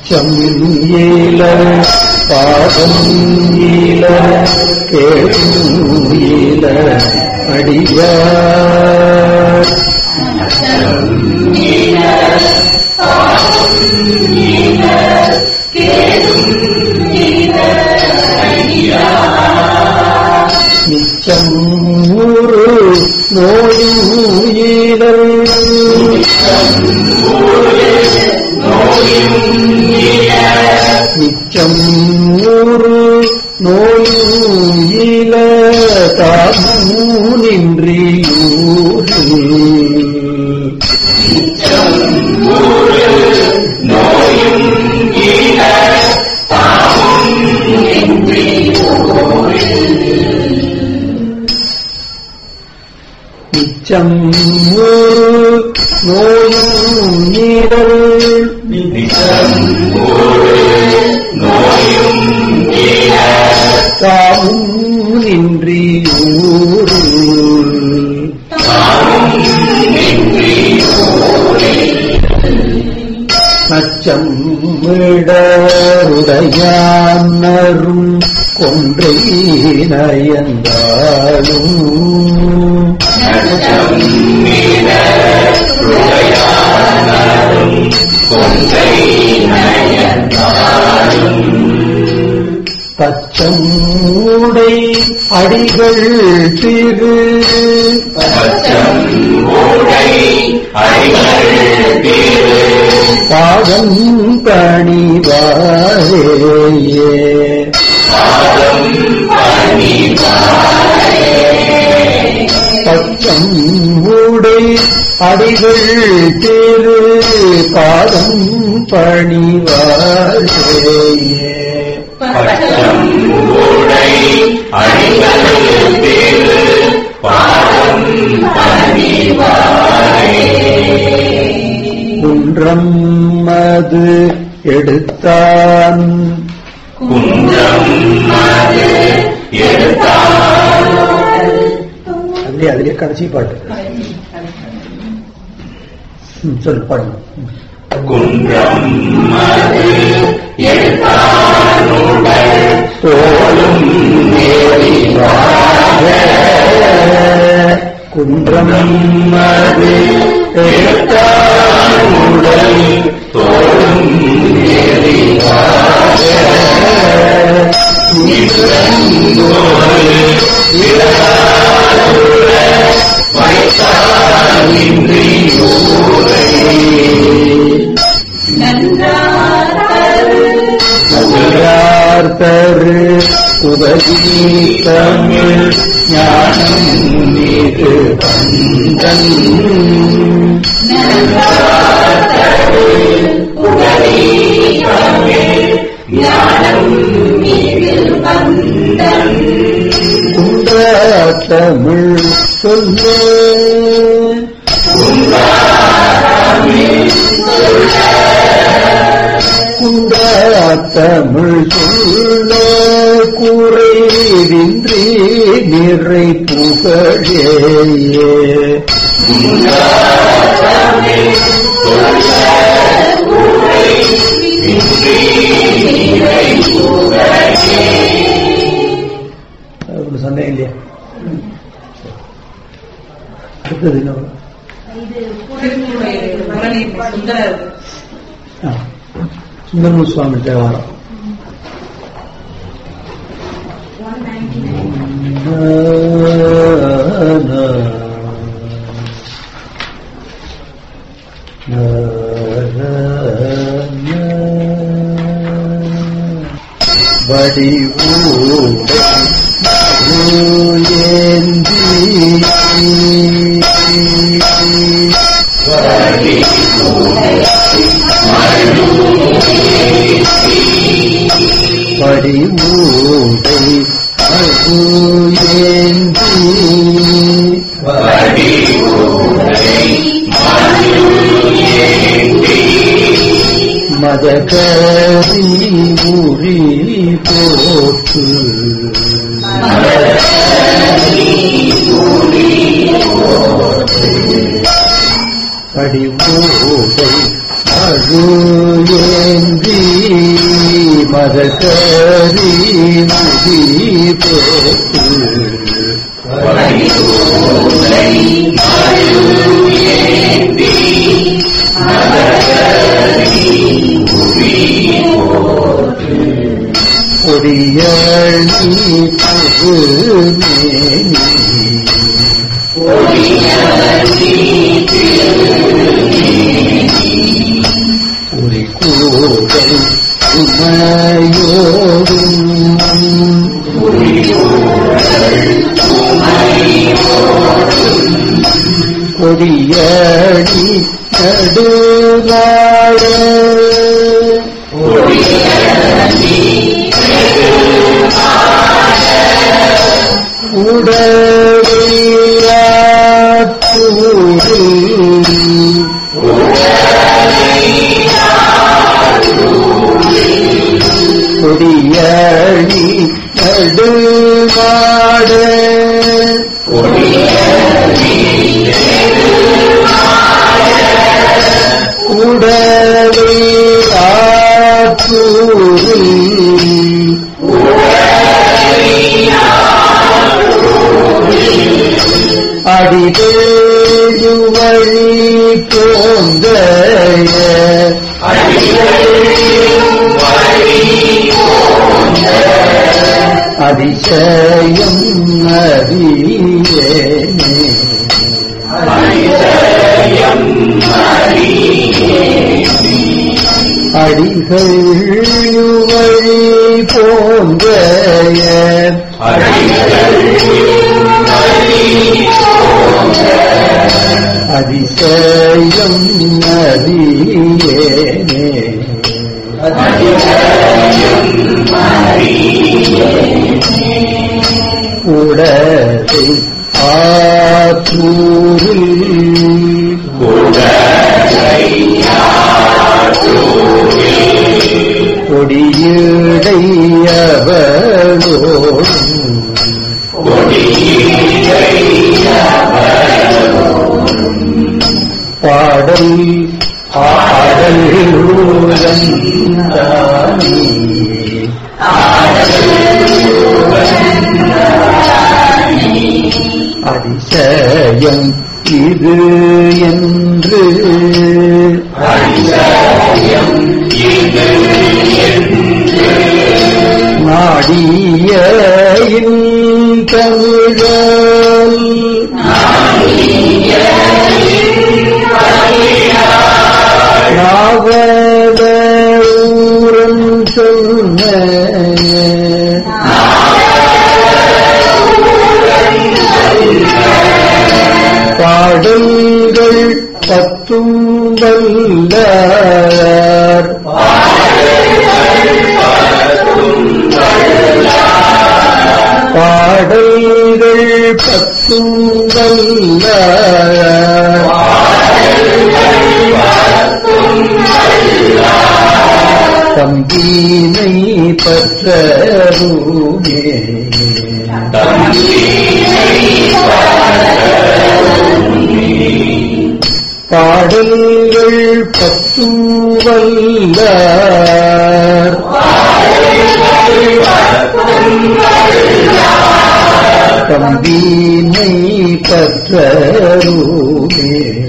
நிச்சம் ஈல பாதம் ஈல கேளும் ஈல அடியார் நிச்சம் ஊரு நோயும் ஈழல் நிச்சம் ஊரு நோயும் ஈழ தாமூனின்றி ஊரில் நிச்சம் ஊரு நோயும் ஈழல் தாமும் நின்றி ஊரில் நச்சம் விடருடையானரும் கொன்றை நயந்தாலும் பச்சம் உடை அடிகள் திரு பாதம் பணிவாரேயே பச்சம் உடை அடிகள் திரு பாதம் பணிவாரேயே குன்றம் அது எடுத்தான் அதுலயே அதுலயே கடைசி பாட்டு ம், சொல்லு பாடுங்க தோளும் நேரிவாக குன்றம் அது எடுத்தான் உடல் தோளும் நேரிவாக தரு உதவி தமிழ் ஞானம் மீது வந்தன் குன்ற தமிழ் சொல்லு குன்ற தமிழ் சொல்ல குறைவின்றி நிறை புகழே ஒரு சந்தேகம் இல்லையா அடுத்தது என்ன வரும்? ஆ, சுந்தரமு சுவாமி தேவாரம் வடிவூடை ஏந்தி படிமூடை அகு ஏந்தி மதகரி உரி போற்று படிமூடை அகு ஏந்தி மதகரி முடி போட்டு பொடியணி புகுமேனி ஒரு கூடல் உமையோடும் கொடியடி நடுவாழ உடலியாத்தூரில் கொடியடி நடுவாடு உடலியாத்தூரில் அடிதேடு வழி போந்த அதிசயம் அறியேனே அடிகள் வழி போன்ற அதிசயம் அறியேனே உடலை ஆற்றூரில் கொடியுடையவளோடும் பாடல் ஆடல் அதிசயம் இது என்று நாடிய தமிழல் நாவல ஊரன் சொன்ன பாடல்கள் பத்தும் வல்லார் பாடல்கள் பத்தும் வல்லார் தம்பீனை பற்றருமே பாடல்கள் பத்தும் வல்லார் தம்பீனை பற்றருமே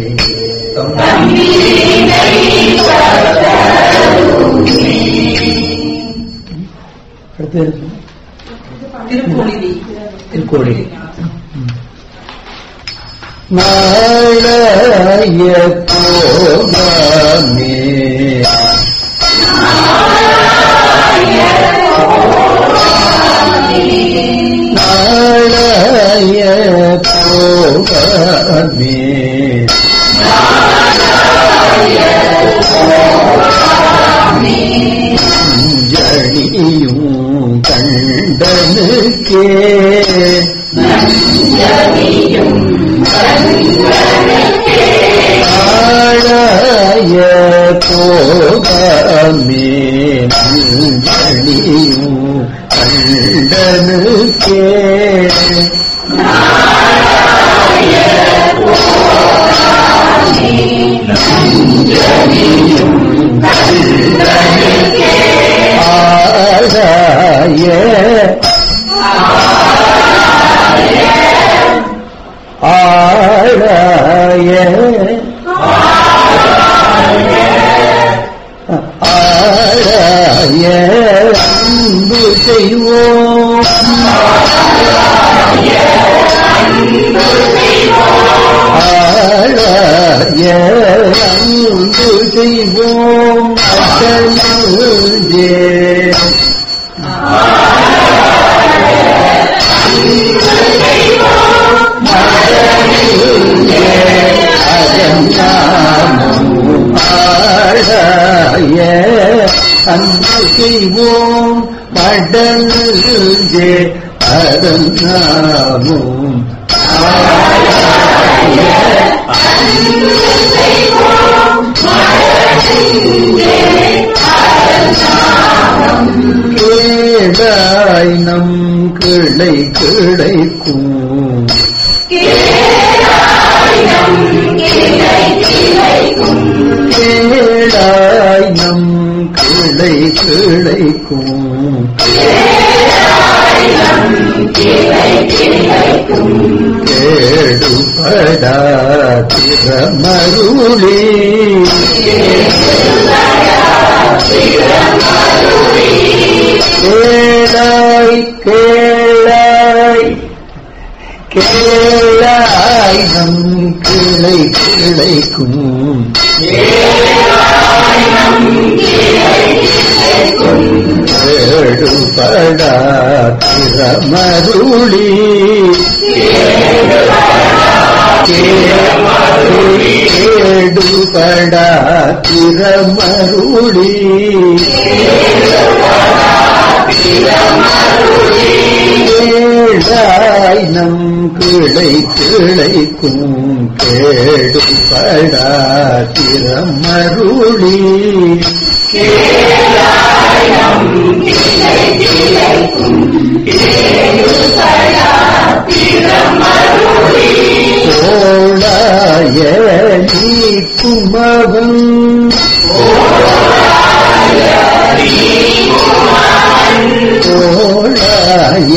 அடுத்து திருப்பொழிதி திருக்கோடி நாளைய போகாமே நாளைய போகாமே ஜனியும் கண்டனுக்கே ஆழாய போகாமே ஜனியும் கண்டனுக்கே ஆழாய ஆழாய அன்பு செய்வோம் ஆழாய அன்பு செய்வோம் அகலஞ்சே ஆழாய அன்பு செய்வோம் மடல்ஜே அதன் நாமும் கேடாய் நம் கிளை கிடைக்கும் கேளாய் நம் கிளை கிடைக்கும் கேடுபடா திறமருளி கேளாய் கேளாய் கேளாய் நம் கிளை கிடைக்கும் கேடுபடா திறமருளி கேடுபடா திறமருளி கேளாய் நம் கிளை கிளைக்கும் கேடுபடா திறமருளி கோளாய நீக்குமவன் கோளாய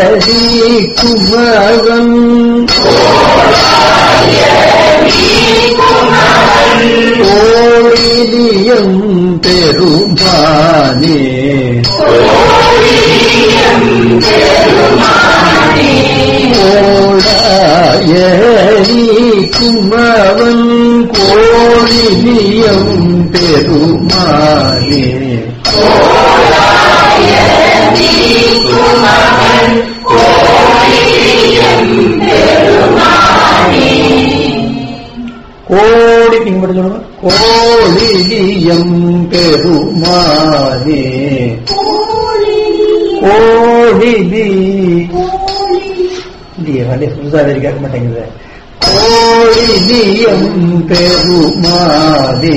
நீக்குமவன் கோழிலியம் பெருமானே கோளாய நீக்குமவன் கோழிலியம் பெருமானே கோடி நீங்க மட்டும் சொல்லுங்க கோழிலியம் பெருமானே கோழிலி இல்லையே வண்டிய புதுசா வேறு கேட்க மாட்டேங்குது கோழிலியம் பெருமானே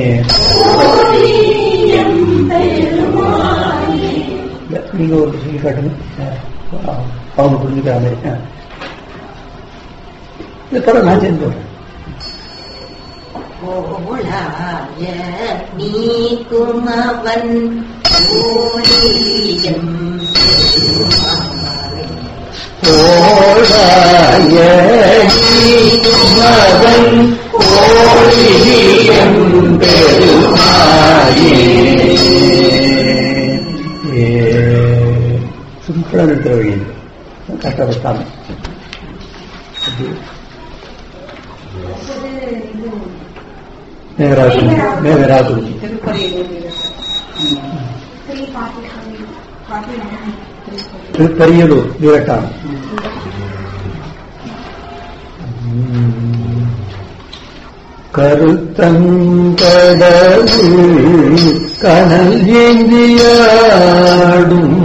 இல்ல, நீங்க ஒரு சொல்லி காட்டுங்க ஆ, அவங்க புரிஞ்சுக்கிற மாதிரி ஆ. இது படம் நான் சேர்ந்து சொல்றேன் கோளாய நீக்குமவன் கோழியம் கோடாய மகன் கோழியம் பெருமாயே சிம்பிளா நிறுத்துற வழி இது. கஷ்டப்பட்டாம மேகராஜ் மேகராஜ் திருப்பரியலூர் வீரட்டான் கருத்தங்கடவுள் கனல் ஏந்தியாடும்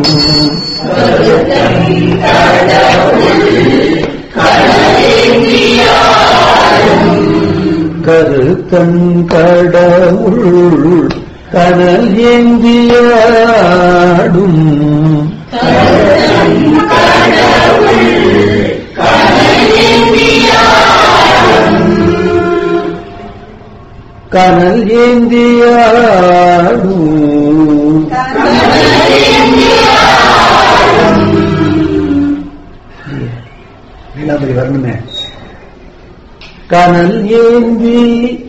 கருத்தங்கடவுள் கனல் ஏந்தியாடும் கனல் ஏந்தியாடும் வரணுமே கனல் ஏந்தி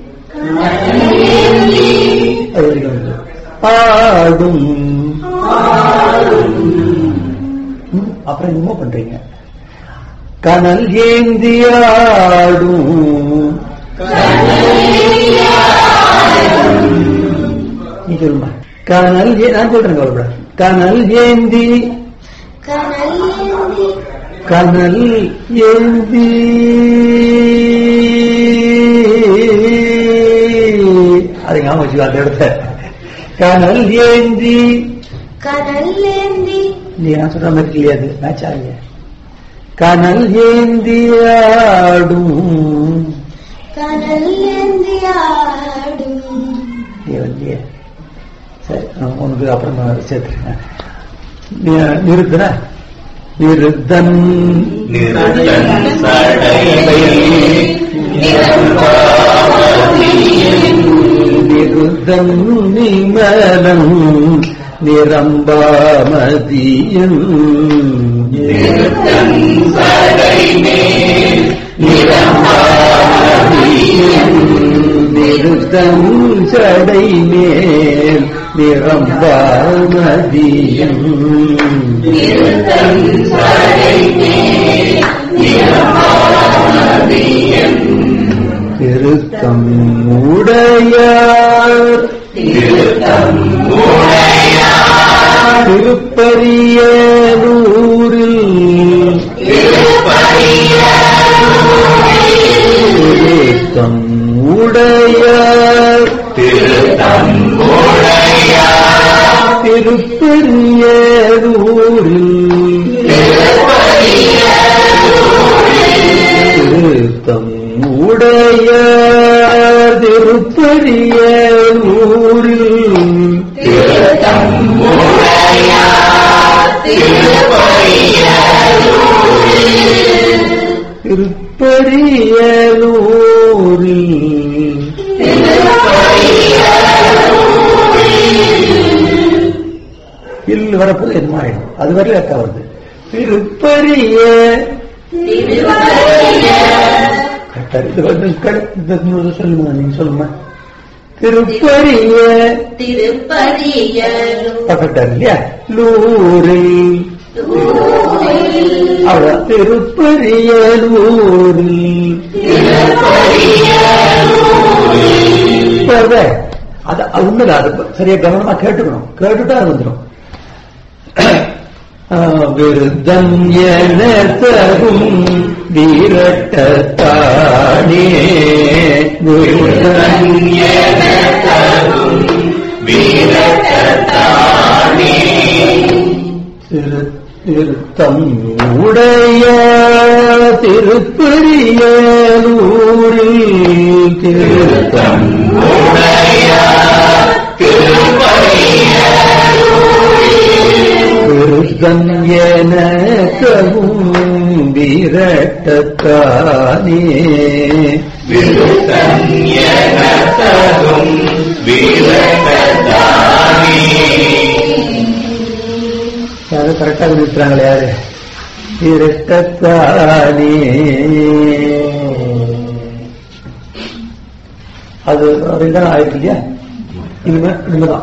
அது வரைக்கும் வந்து. ஆடும் ம், அப்புறம் என்னமோ பண்றீங்க கனல் ஏந்தி ஆடும் நீ சொல்லுமா கனல் ஏ நான் சொல்றேன் கவலைப்பட கனல் ஏந்தி கனல் ஏந்தி அதை ஞாபகம் வச்சுக்கோ அந்த இடத்த கனல் ஏந்தி கடல்லேந்தி இல்லையா நான் சொல்ற மாதிரி இல்லையா அது மேட்ச் ஆகலையா கனல் ஏந்தி ஆடும் கடல்லேந்தி ஆடும் இல்லையா இல்லையா சரி நான் உனக்கு அப்புறமா சேர்த்துறேன் நிறுத்தன நிறுத்தன் நிறுத்தன் சடையை நிருத்தம் நிமலம் நிரம்பாமதியம் நிறுத்தன் சடை மேல் நிரம்பாமதியம் நிருத்தம் சடை மேல் நிரம்பாமதியம் நிறுத்தன் சடை மேல் நிரம்பாமதியம் திருத்தம் உடையார் திருத்தம் உடையார் திருப்பரியலூரில் திருத்தம் உடையார் திருத்தம் உடையார் திருப்பரியலூரில் திருத்தம் உடையார் திருப்பரியலூரில் திருத்தம் உடையார் திருப்பரியலூரில் இல் வரப்போது என்ன ஆயிடும் அது வரையில அக்கா வருது திருப்பரிய கரெக்டா இருக்கு. இது வந்து கட- இது இன்னொரு சொல்லுமா நீங்க சொல்லுமா திருப்பரிய திருப்பதியலூர் பக்கத்தா இருக்கு இல்லையா லூரில் அவ்வளவு திருப்பரியலூரில் இப்ப அது அது உண்மைதான் அது சரியா கவனமா கேட்டுக்கணும் கேட்டுட்டா அது வந்துடும் விருத்தம் என தரும் வீரட்டானே விருத்தம் என தரும் வீரத்தானே திரு திருத்தம் உடைய திருப்பரியலூரில் திருத்தம் உடையார் திருப்பதிய திருத்தம் என தரும் வீரட்டானே விருத்தம் என தரும் வீரத்தானே யாரும் கரெக்டாக நிறுத்துறாங்களே யாரு இரட்டத்தானே அது அதுதான் ஆயிருக்கு இல்லையா இனிமே இனிமேதான்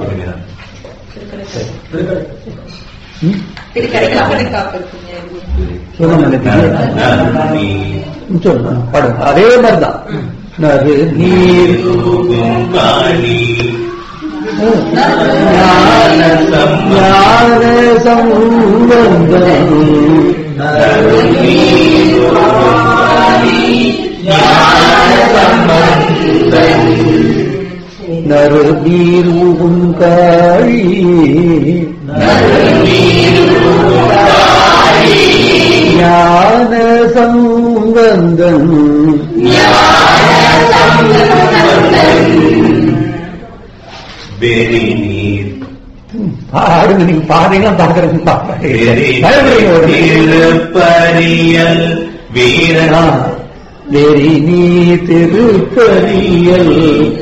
ம்? திருக்கடைக்காப்படி காப்பிருக்கீங்க சொல்ல நினைக்கிறீங்க நன்னி சொல்லு பாடுங்க அதே மாதிரிதான் நறு நீர் தூகும் காணி ஞான ஞான சம்பந்தம் நறு நீர் உங்காழி ஞான சம்பந்தம் வெறி நீர் பாடுங்க நீங்க பாடுறீங்க பாக்குறதுக்கு வெறி பாடுறீங்க திருப்பரியல் வீரன் வெறி நீ திருப்பரியல்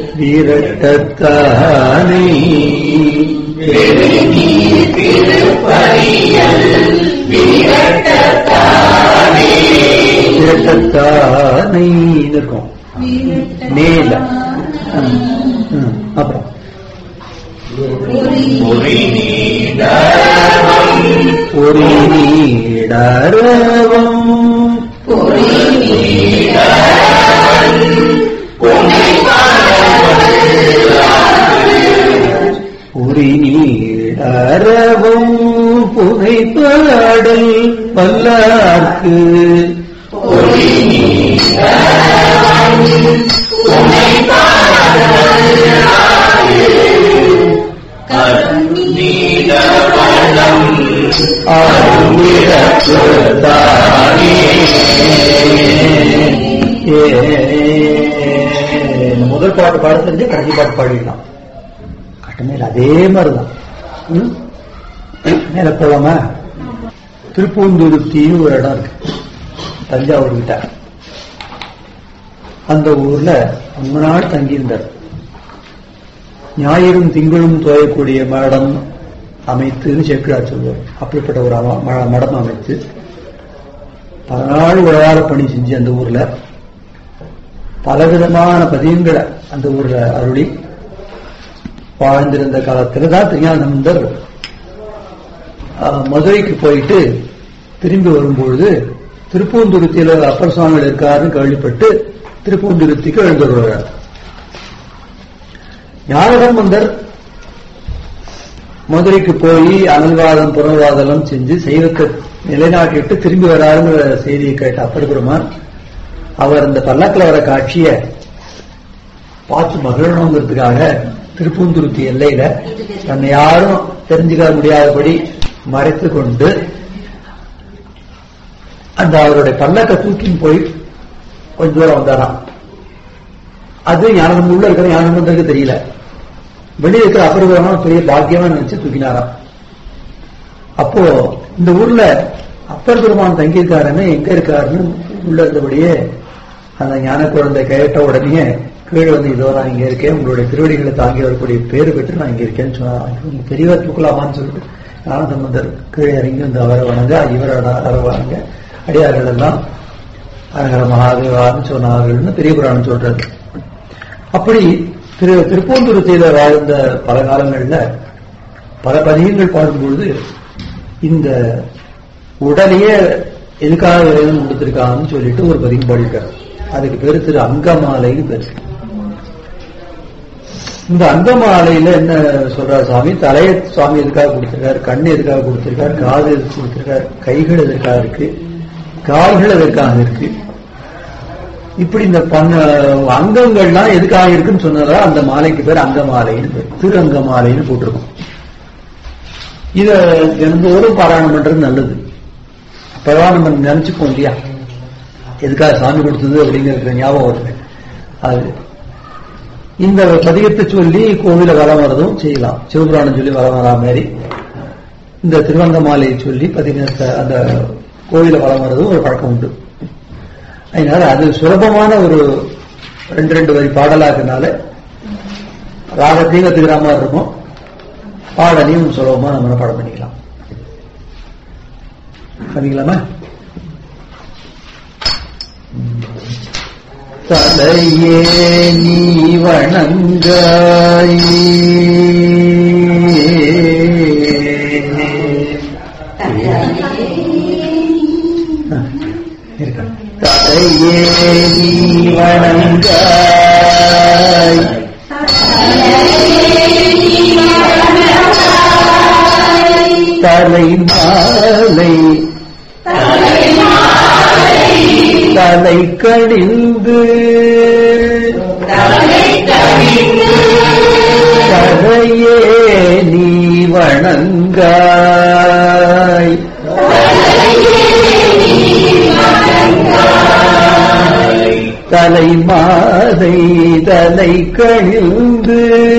வீரட்டானே வெறி நீர் திருப்பரியல் வீரத்தானே இரட்டத்தானே பொறி நீடவம் பொறி நீடரவம் பொறி நீடரவம் புகைப்பாடல் வல்லார்க்கு நீடவளம் ஆவிடத்தானே ஏ, இந்த முதல் பாட்டு பாட தெரிஞ்சு கடைசி பாட்டு பாடிடலாம் கட்டமையில் அதே மாதிரிதான் ம்? மேல போலாமா திருப்பூந்துருத்தின்னு ஒரு இடம் இருக்கு தஞ்சாவூர் கிட்ட அந்த ஊர்ல ரொம்ப நாள் தங்கியிருந்தார் ஞாயிறும் திங்களும் தோயக்கூடிய மடம் அமைத்துன்னு சேக்கிழார் சொல்வார் அப்படிப்பட்ட ஒரு அம- ம- மடம் அமைத்து பல நாள் உழவார பணி செஞ்சு அந்த ஊர்ல பலவிதமான பதியங்களை அந்த ஊர்ல அருளி வாழ்ந்திருந்த காலத்துல தான் திருஞானந்தர் அஹ், மதுரைக்கு போயிட்டு திரும்பி வரும்பொழுது திருப்பூந்துருத்தியில அப்பர் சுவாமிகள் இருக்காருன்னு கேள்விப்பட்டு திருப்பூந்துருத்திக்கு எழுந்து வருவார் ஞானசம்பந்தர் மதுரைக்கு போய் அனல்வாதம் புறவாதம் செஞ்சு சைவத்தை நிலைநாட்டிட்டு திரும்பி வராருங்கிற செய்தியை கேட்ட அப்பர் பெருமான் அவர் இந்த பல்லக்கில் வர காட்சிய பார்த்து மகிழணுங்கிறதுக்காக திருப்பூந்துருத்தி எல்லையில தன்னை யாரும் தெரிஞ்சுக்க முடியாதபடி மறைத்து கொண்டு அந்த அவருடைய பல்லக்கை தூக்கின்னு போய் கொஞ்ச தூரம் வந்தாராம் அது ஞானம் உள்ள இருக்கிற ஞானமந்தருக்கு தெரியல வெளியே இருக்கிற அபரிபரமான பெரிய பாக்கியமா நினைச்சு தூக்கினாராம் அப்போ இந்த ஊர்ல அப்பர் பெருமான் தங்கியிருக்காருன்னு எங்க இருக்காருன்னு உள்ள இருந்தபடியே அந்த ஞான குழந்தை கேட்ட உடனே கீழே வந்து இதோ நான் இங்க இருக்கேன் உங்களுடைய திருவடிகளை தாங்கி வரக்கூடிய பேரு பெற்று நான் இங்க இருக்கேன்னு சொன்னாங்க பெரியவர் தூக்கலாமான்னு சொல்லிட்டு ஞானசம்பந்தர் கீழே இறங்கி வந்து அவரை வணங்க இவரோட அவரை வணங்க அடியார்கள் எல்லாம் அரகர மகாதேவான்னு சொன்னார்கள்னு பெரிய புராணம் சொல்றது அப்படி திரு திருப்பூந்துருத்தியில வாழ்ந்த பல காலங்கள்ல பல பதிகங்கள் பாடும்பொழுது இந்த உடலையே எதுக்காக வேணும் கொடுத்திருக்காங்கன்னு சொல்லிட்டு ஒரு பதிகம் பாடியிருக்காரு அதுக்கு பேரு திரு அங்கமாலைன்னு பேரு இந்த அங்கமாலையில என்ன சொல்றாரு சுவாமி தலைய சுவாமி எதுக்காக கொடுத்திருக்காரு கண்ணு எதுக்காக கொடுத்திருக்காரு காது எதுக்கு கொடுத்திருக்காரு கைகள் எதற்காக இருக்கு கால்கள் எதற்காக இருக்கு இப்படி இந்த பண்ண அங்கங்கள்லாம் எதுக்காக இருக்குன்னு சொன்னதா அந்த மாலைக்கு பேர் அங்கமாலைன்னு பேர் திரு அங்கமாலைன்னு போட்டிருக்கோம் இத தினந்தோறும் பாராயணம் பண்றது நல்லது அப்பதான் நம்ம நினைச்சுப்போம் இல்லையா எதுக்காக சாமி கொடுத்தது அப்படிங்கிற ஞாபகம் வருது அது இந்த பதிகத்தை சொல்லி கோவில வலம் வரதும் செய்யலாம் சிவபுராணம் சொல்லி வலம் வரா மாதிரி இந்த திருவங்கமாலையை சொல்லி பதினெட்டு அந்த கோவில வலம் வரதும் ஒரு பழக்கம் உண்டு அதனால அது சுலபமான ஒரு ரெண்டு ரெண்டு வரி பாடலாக்குனால ராகத்தையும் கத்துக்கிற மாதிரி இருக்கும் பாடலையும் சுலபமா நம்ம பாடம் பண்ணிக்கலாம் பண்ணிக்கலாமா தலையே நீ வணங்காய் இருக்கா தலையே நீ வணங்காய் தலை மாலை தலை கடிந்து தலையே நீ வணங்காய் தலை மாதை தலை கழிந்து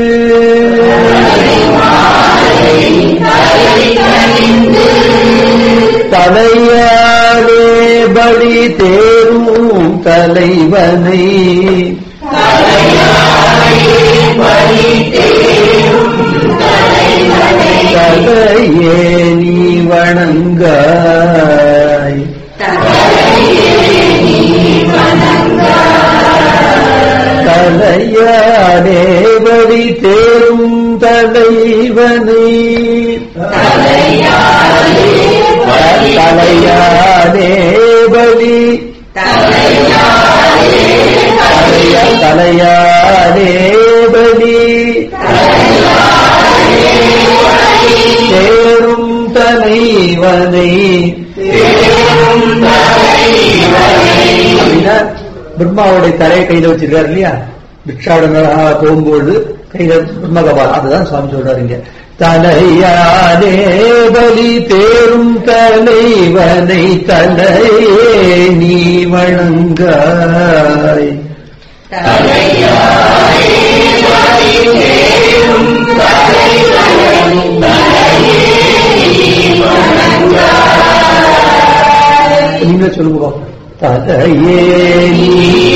தலையாரே படி தேரும் தலைவனை தலையே நீ வணங்காய் தலையாடே வழி தேரும் தலைவனை தனை தலையானே பலி தலையானே பலி தேரும் தலைவனை அப்படின்னா பிரம்மாவுடைய தலையை கையில வச்சிருக்காரு இல்லையா பிக்ஷாவுடன் போகும்போது கையில பிரம்ம கபால் அதுதான் சுவாமி சொல்றாரு இங்க தலையானே பலி தேரும் தலைவனை தலையே நீ வணங்காய் நீங்க சொல்லுங்க பாப்போம். தலையே நீ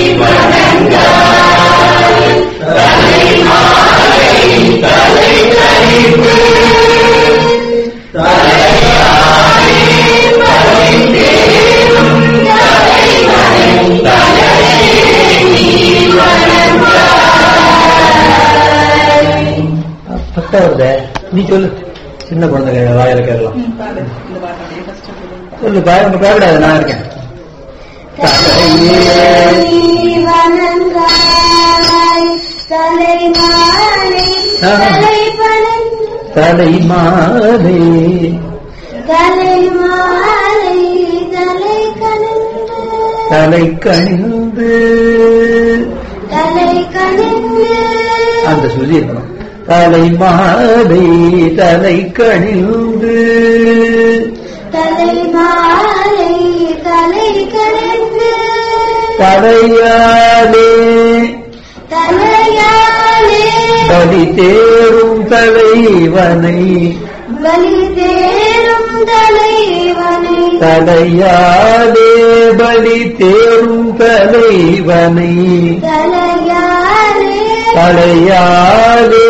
பத்தா வருதே நீ சொல்லு சின்ன குழந்தைங்க வாயில கேட்கலாம் ம், பாடு. இந்த பாட்டோடைய first சொல்லுங்க. சொல்லு பாருங்க பயப்படாது நான் இருக்கேன் தலையே வணங்காய் தலைமாலை ஆ. தலைவணங்கு தலை மாலை தலைமாலை தலை கணந்து தலை கணிந்து தலை கணந்து அந்த சொல்லி இருக்கணும் தலை மாலை தலை கணிந்து தலை மாலை தலை கணந்து தலையாலே தலையாலே பலி தேரும் தலைவனை பலி தேரும் தலைவனை தலையாலே பலி தேரும் தலைவனை தலையாலே தலையாலே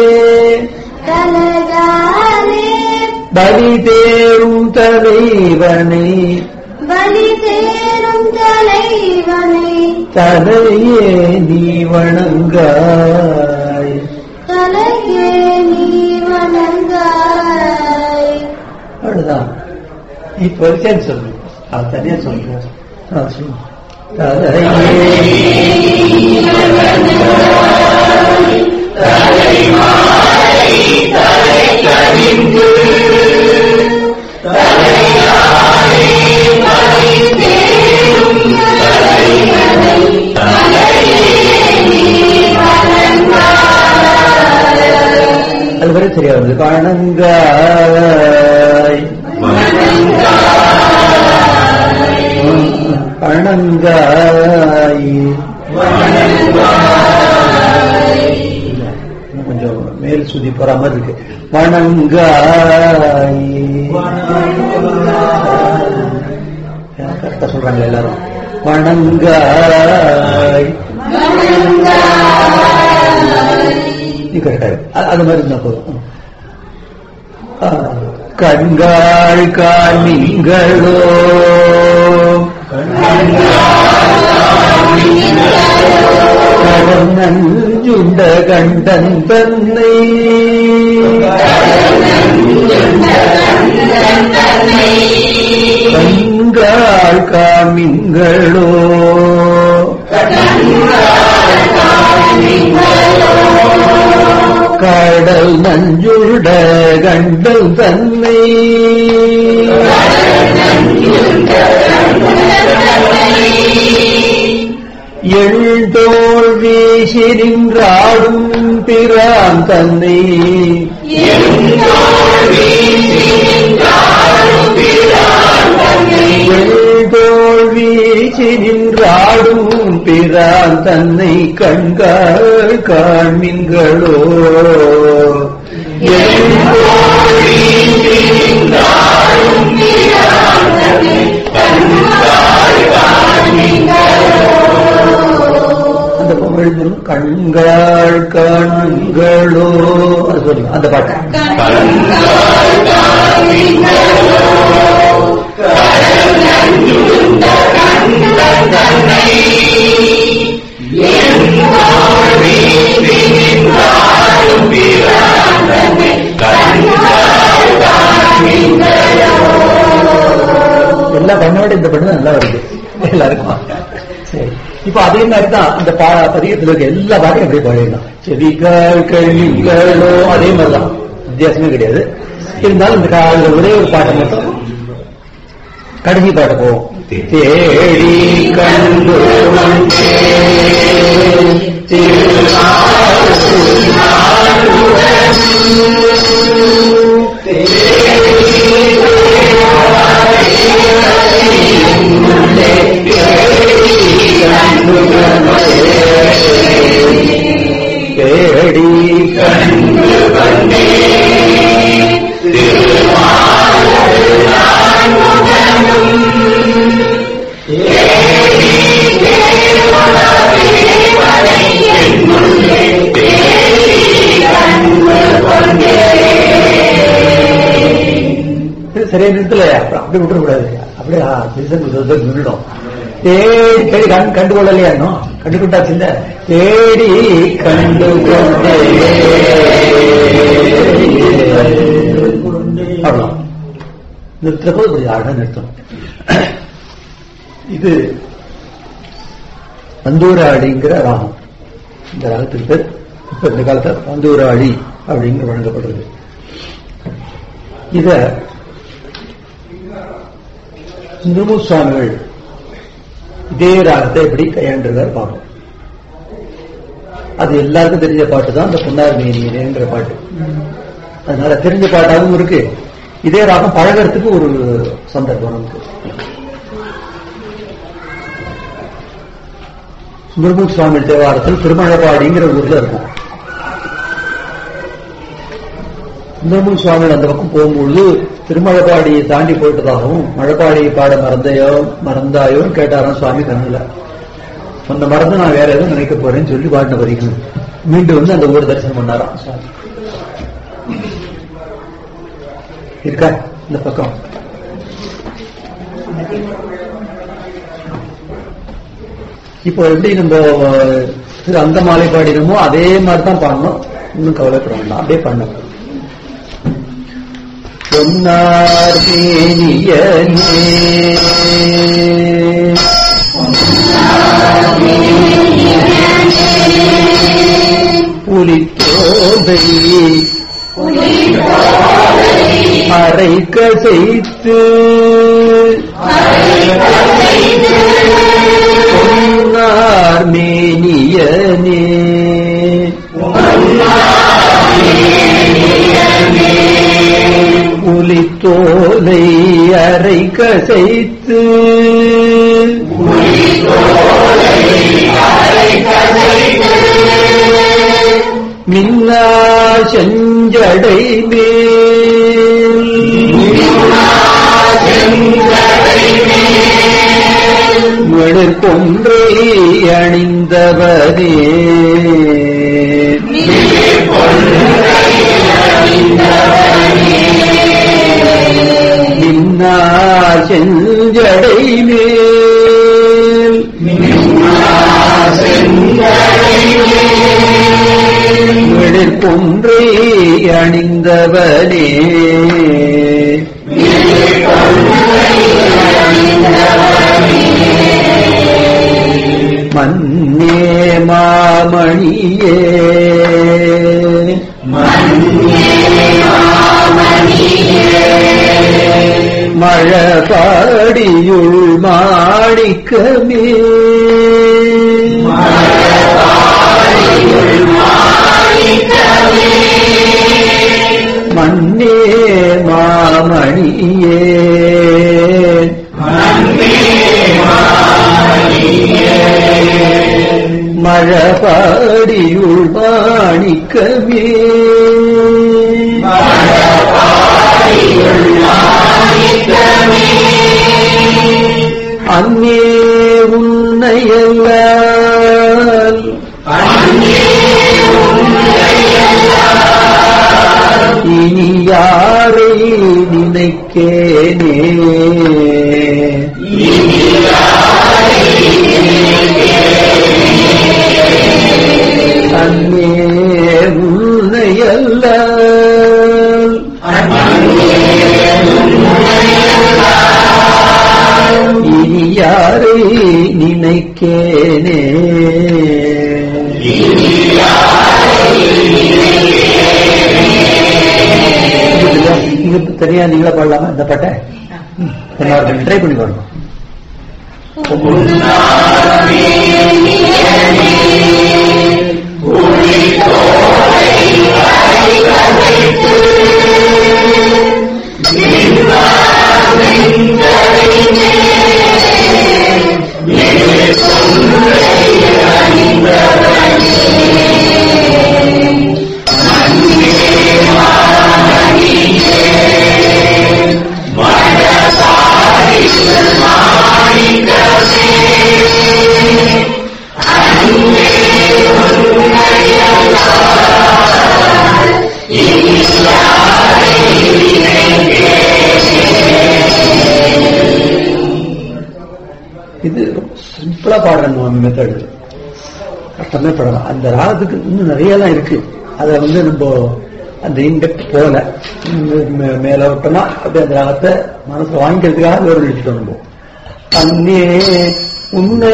தலையாலே பலி தேரும் தலைவனை பலி தேரும் தலைவனை தலையே நீ வணங்காய் தலையே நீ வணங்காய் அவ்வளவுதான் இப்ப வரைக்கும் சொல்லு அது தனியா சொல்லுங்க ஆ, சொல்லு. தலையே அது வரை சரியா வருது வணங்காய் வணங்காய் இல்ல, இன்னும் கொஞ்சம் மேல் சுதி போற மாதிரி இருக்கு வணங்காய் கரெக்டா சொல்றாங்க எல்லாரும் வணங்காய் நீ கரெக்டா இருக்கு. அ- அது மாதிரி இருந்தா போதும் ஆ, கண்காள் காண்மீங்களோ கடல் நஞ்சுண்ட கண்டன் தன்னை கண்காள் காண்மீங்களோ கடல் நஞ்சுட கண்டல் தன்னை எழுந்தோள் வீசி நின்றாடும் பிரான் தன்னை எழுந்தோள் வீசி நின்றாடும் பிரான் தன்னை கண்கள் காண்மீன்களோ எழுந்தோள் அந்த எழுந்திரும் கண்கள் கண்களோ அது சொல்லுங்க அந்த பாட்டு கண்கள் எல்லா பண்ணோட இந்த பண்ணு நல்லா வருது எல்லாருக்கும் சரி இப்ப அதே மாதிரி தான் அந்த பா பதிகத்துல இருக்க எல்லா பாட்டையும் அப்படியே பாடிடலாம் செவிகள் கழிகளோ அதே மாதிரி தான் வித்தியாசமே கிடையாது இருந்தாலும் இந்த காலில் ஒரே ஒரு பாட்டை மட்டும் கடைசி பாட்டு போவோம் தேடி கண்டு தேடி கண்டு இது சரியா நிறுத்தல அப்புறம் அப்படியே விட்டுறக்கூடாது அப்படியே ஆ, திருசன் திருசன் நின்றுடும் தேடி தேடி கண் கண்டு கொள்ளலையா இன்னும் கண்டு கொண்டாச்சு இல்ல தேடி கண்டு கொண்டே அவ்வளவு நிறுத்துற போது இப்படி அழகா நிறுத்தணும் இது பந்தூராடிங்கிற ராகம் இந்த ராகத்துக்கு பேர் இப்ப இந்த காலத்துல பந்தூராடி அப்படிங்கிற வழங்கப்படுறது இத சுந்தரமு சுவாமிகள் இதே ராகத்தை எப்படி கையாண்டிருக்கார் பார்ப்போம் அது எல்லாருக்கும் தெரிஞ்ச பாட்டு தான் அந்த பொன்னார் மேனியனேங்கிற பாட்டு அதனால தெரிஞ்ச பாட்டாகவும் இருக்கு இதே ராகம் பழகிறதுக்கு ஒரு சந்தர்ப்பம் நமக்கு சுந்தரமூர்த்தி சுவாமி தேவாரத்தில் திருமழபாடிங்கிற ஊர்ல இருக்கும் சுந்தரமூர்த்தி சுவாமி அந்த பக்கம் போகும்பொழுது திருமழபாடியை தாண்டி போயிட்டதாகவும் மழைப்பாடியை பாட மறந்தையோ மறந்தாயோன்னு கேட்டாராம் சுவாமி கண்ணுல சொன்ன மறந்து நான் வேற எதுவும் நினைக்க போறேன்னு சொல்லி பாடின வரைக்கும் மீண்டும் வந்து அந்த ஊர் தரிசனம் பண்ணாராம் சுவாமி இருக்கா இந்த பக்கம் இப்போ எப்படி நம்ம திரு அந்த மாலை பாடினமோ அதே மாதிரி தான் பாடணும் இன்னும் கவலைப்பட வேண்டாம் அப்படியே பண்ணணும் பொன்னார் மேனியனே புலித்தோதை அரை கசைத்து பொன்னார் மேனியனே புலித்தோலை அரை கசைத்து மின்னா செஞ்சடை மேல் மிளர் கொன்றை அணிந்தவனே மின்னா செஞ்சடை மேல் மிளர் கொன்றை அணிந்தவனே மன்னே மாமணியே மழபாடியுள் மாணிக்கமே மன்னே மாமணியே மழபாடியுள் மாணிக்கமே அங்கே உன்னையல்லால் இனி யாரை நினைக்கேனே அன்னே உன்னையல்லால் யாரை நினைக்கேனே புரியுதுல்ல? இங்க தனியா நீங்களா பாடலாமா இந்த பாட்டை ட்ரை பண்ணி பாருங்க இது சிம்பிளா பாடுற மெத்தட் கஷ்டமே படலாம் அந்த ராகத்துக்கு இன்னும் நிறைய எல்லாம் இருக்கு அதை வந்து நம்ம அந்த இன்டெப்ட் போல மே- மேலோட்டமா அப்படியே அந்த ராகத்தை மனசுல வாங்கிக்கிறதுக்காக ஒரு எழுதிட்டு நம்ம அன்னே உன்னை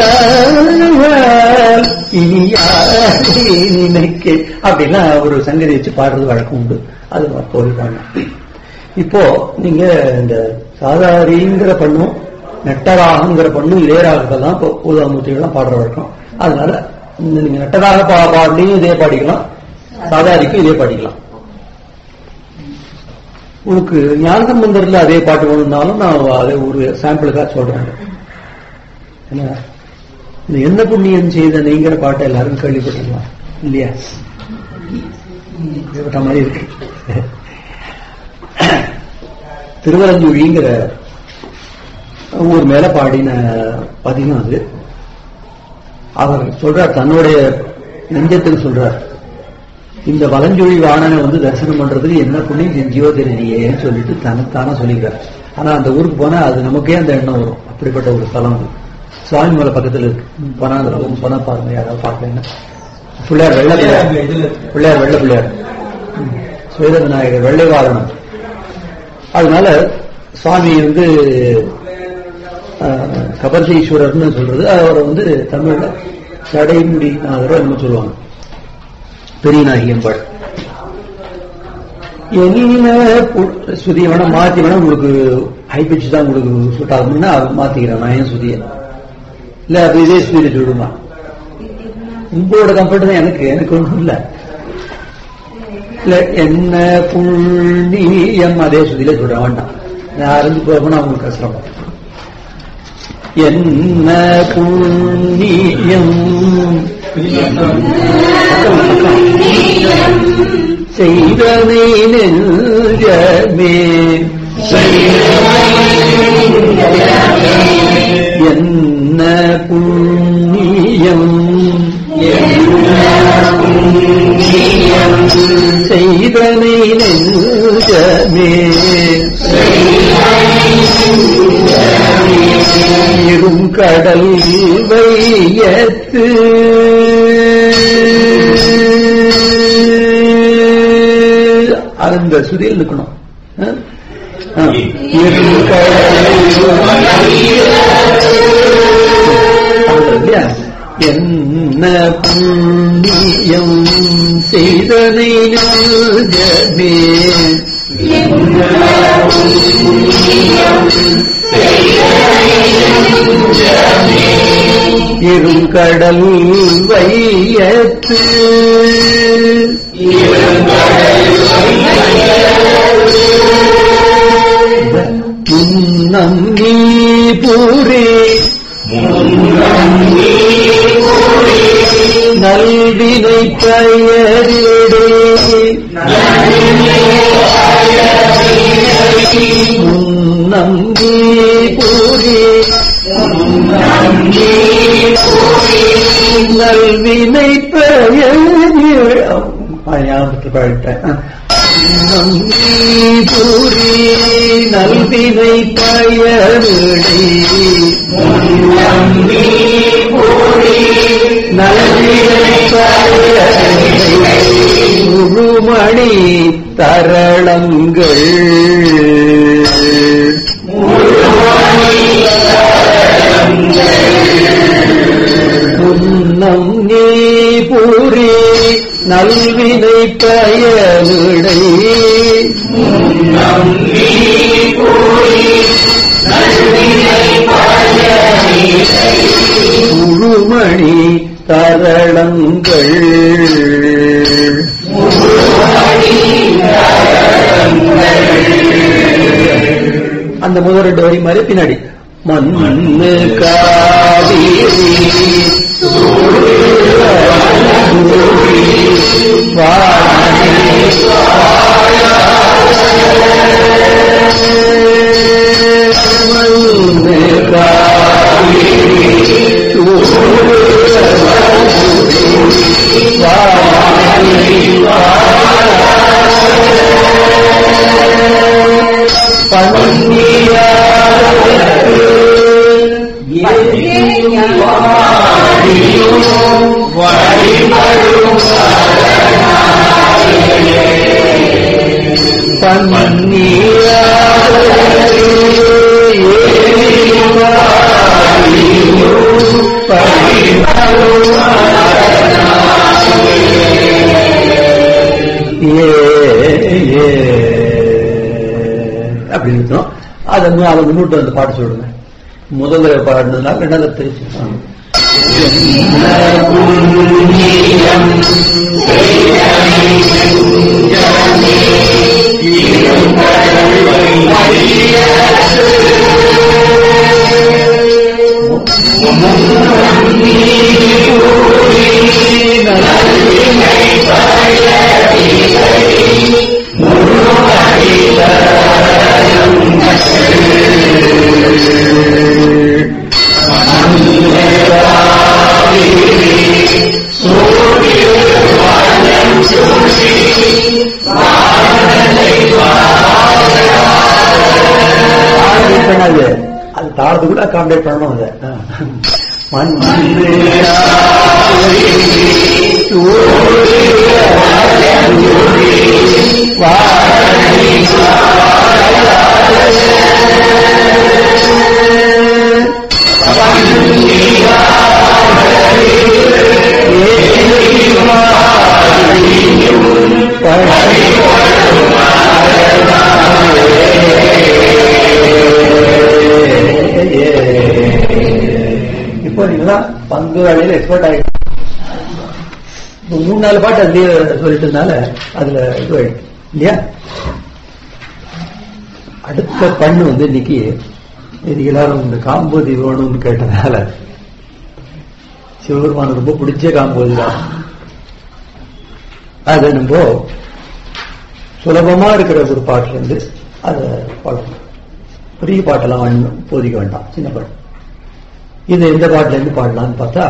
இனி யாரை நினைக்க அப்படின்னா ஒரு சங்கதி வச்சு பாடுறது வழக்கம் உண்டு அது கோவில் பாடலாம் இப்போ நீங்க இந்த சாதாரிங்கிற பண்ணும் நெட்டராகங்கிற பண்ணும் இளையராகத்தெல்லாம் இப்போ பூதாமூர்த்திகள்லாம் பாடுற வழக்கம் அதனால இந்த நீங்க நெட்டராக பா பாடலையும் இதே பாடிக்கலாம் சாதாரிக்கும் இதே பாடிக்கலாம் உங்களுக்கு ஞானசம்பந்தர்ல அதே பாட்டு வேணும்னாலும் நான் அதை ஒரு சாம்பிளுக்காக சொல்றேன் என்ன இந்த என்ன புண்ணியம் செய்த நீங்கிற பாட்டை எல்லாரும் கேள்விப்பட்டிருக்கலாம் இல்லையா கேட்ட மாதிரி இருக்கு திருவரஞ்சுழிங்கிற ஊர் மேல பாடின பதிகம் அது அவர் சொல்றார் தன்னுடைய நெஞ்சத்துக்கு சொல்றார் இந்த வலஞ்சொழி வாணனை வந்து தரிசனம் பண்றதுக்கு என்ன புண்ணியம் செஞ்சியோ தெரியலையேன்னு சொல்லிட்டு தனத்தான சொல்லிக்கிறார் ஆனா அந்த ஊருக்கு போனா அது நமக்கே அந்த எண்ணம் வரும் அப்படிப்பட்ட ஒரு ஸ்தலம் அது சுவாமி மலை பக்கத்துல இருக்கு போனா அந்த பக்கம் போனா பாருங்க யாராவது பார்க்கலன்னா பிள்ளையார் வெள்ள பிள்ளையார் பிள்ளையார் வெள்ள பிள்ளையார் ம். சுவேத விநாயகர் வெள்ளை வாகனம் அதனால சுவாமி வந்து அஹ், கபர்தீஸ்வரர்னு சொல்றது அவரை வந்து தமிழ்ல சடைமுடி நாதரோ என்ன சொல்லுவாங்க பெரிய நாயகியம்பாள் என்ன பு- ஸ்ருதியை வேணா மாத்தி வேணா உங்களுக்கு ஹை பிச் தான் உங்களுக்கு சூட் ஆகும்னா அது மாத்திக்கிறேன் நான் ஏன் ஸ்ருதியை இல்ல அது இதே ஸ்பீடு சொல்லுமா உங்களோட கம்ஃபர்ட் தான் எனக்கு எனக்கு ஒன்றும் இல்ல இல்ல என்ன புண்ணியம் அதே சுதியில சொல்ற வேண்டாம் நான் அறிஞ்சு போகணும் அவங்களுக்கு கஷ்டம் என்ன புண்ணியம் செய்தனை நெஞ்சமே என்ன புண்ணியம் செய்தனை நெஞ்சமே இரும் கடல் வையத்து அந்த சுதியில் இருக்கணும் ஆ? ஆ. இரும் கடல் அது இல்லையா என்ன புண்ணியம் செய்தனை நல்கமே இருங்கடல் வையத்து முன்னம் நீ பூரே நல்வினை பெயரிடே முன்னம் நீ பூரே நல்வினை பெயரிடே ஞாபகத்தில் பாடிட்டேன் பூரி நல்வினை பயனிடை நல்வினை பயனிடை முழுமணி தரளங்கள் வானம் நீ கூறி நல்வினை பயனி முழுமணி தரளங்கள் அந்த முதல் ரெண்டு வரி மாதிரி பின்னாடி மண்ணு காவிரி மண்ணு வழிபடும் அப்படி இருக்கணும் அதை மு- அதை முன்னிட்டு வந்து பாட்டு சொல்லுங்க முதல்ல பாடினதுனால ரெண்டாவது திருச்சி காமெடி பண்ணாது அது தாளத்து கூட காமெடி பண்ணணும் அதை மண் இப்போ நீங்கதான் பந்து வேலையில எக்ஸ்பர்ட் ஆயிட்டு இப்போ மூணு நாலு பாட்டு அதுலயே சொல்லிட்டு இருந்தால அதுல இது ஆயிடுச்சு இல்லையா அடுத்த பண்ணு வந்து இன்னைக்கு இது எல்லாரும் இந்த காம்போதி வேணும்னு கேட்டதால சிவபெருமான் ரொம்ப பிடிச்ச காம்போதி தான் அதை நம்ம சுலபமா இருக்கிற ஒரு பாட்டுல இருந்து அதை பாடணும் பெரிய பாட்டெல்லாம் வேணும், போதிக்க வேண்டாம் சின்ன பாட்டு இது எந்த பாட்டுல இருந்து பாடலாம்னு பார்த்தா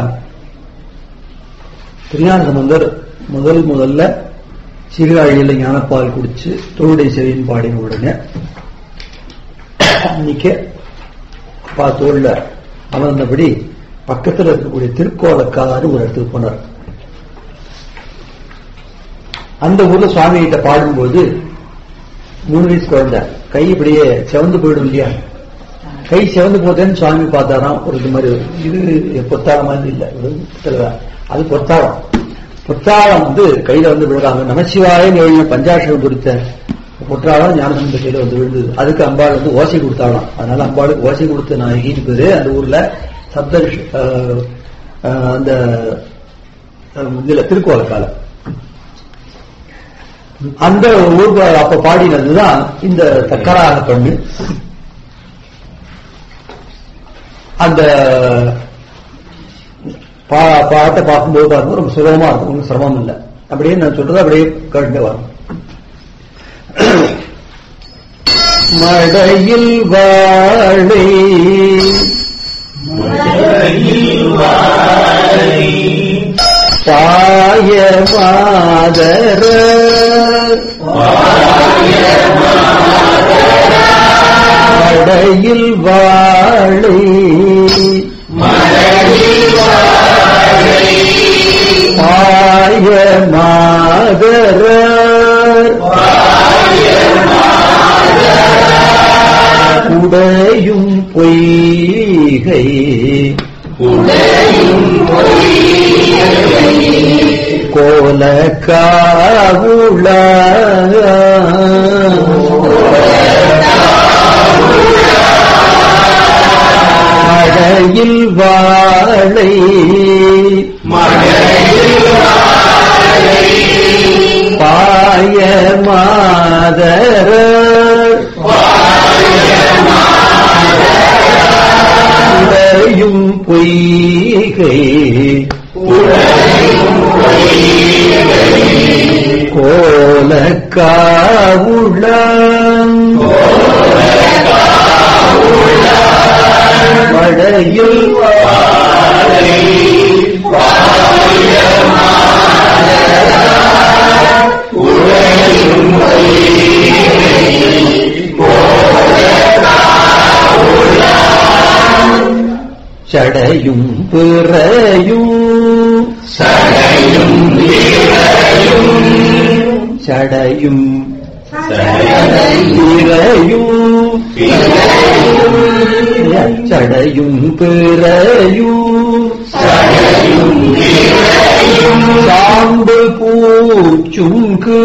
திருஞான சம்பந்தர் முதல் முதல்ல சீர்காழியில் ஞானப்பால் குடிச்சு தோளுடைய செவியின் பாடின உடனே அன்னைக்கு அப்பா தோல்ல அமர்ந்தபடி பக்கத்துல இருக்கக்கூடிய திருக்கோலக்காரு ஒரு இடத்துக்கு போனார் அந்த ஊர்ல சுவாமி கிட்ட பாடும்போது மூணு வயசு குழந்தை கை இப்படியே செவந்து போயிடும் இல்லையா கை செவந்து போதேன்னு சுவாமி பார்த்தாராம் ஒரு இது மாதிரி இது பொத்தாளம் மாதிரி இல்ல ஒரு பித்தளை. அது பொத்தாளம் பொத்தாளம் வந்து கையில வந்து விழுறாங்க நமசிவாய எழுதின பஞ்சாட்சரம் குறித்த பொற்றாளம் ஞானசம்பந்த கையில வந்து விழுந்தது அதுக்கு அம்பாள் வந்து ஓசை கொடுத்தாலாம் அதனால அம்பாளுக்கு ஓசை கொடுத்த நாயகின்னு பேரு அந்த ஊர்ல சப்த ரிஷி- அஹ், அஹ், அந்த அஹ், இதுல திருக்கோலக்கால அந்த ஊர் அப்ப பாடினதுதான் இந்த தக்கராக பண்ணு அந்த பா- பாட்டை பார்க்கும்போது பாருங்க ரொம்ப சுலபமா இருக்கும் ஒன்றும் சிரமம் இல்லை அப்படியே நான் சொல்றது அப்படியே கேட்டு வரும் மடையில் வாழை பாய மாதர மடையில் வாழை பாய மாதர உடையும் பொய்கை கோல காவுள வாழை பாய மாதர உடையும் பொய்கை கோலக்காவுளம் வடையில் சடையும் பிறையும் சடையும் பிறையும் சடையும் பிறையும் சாம்பு பூச்சும்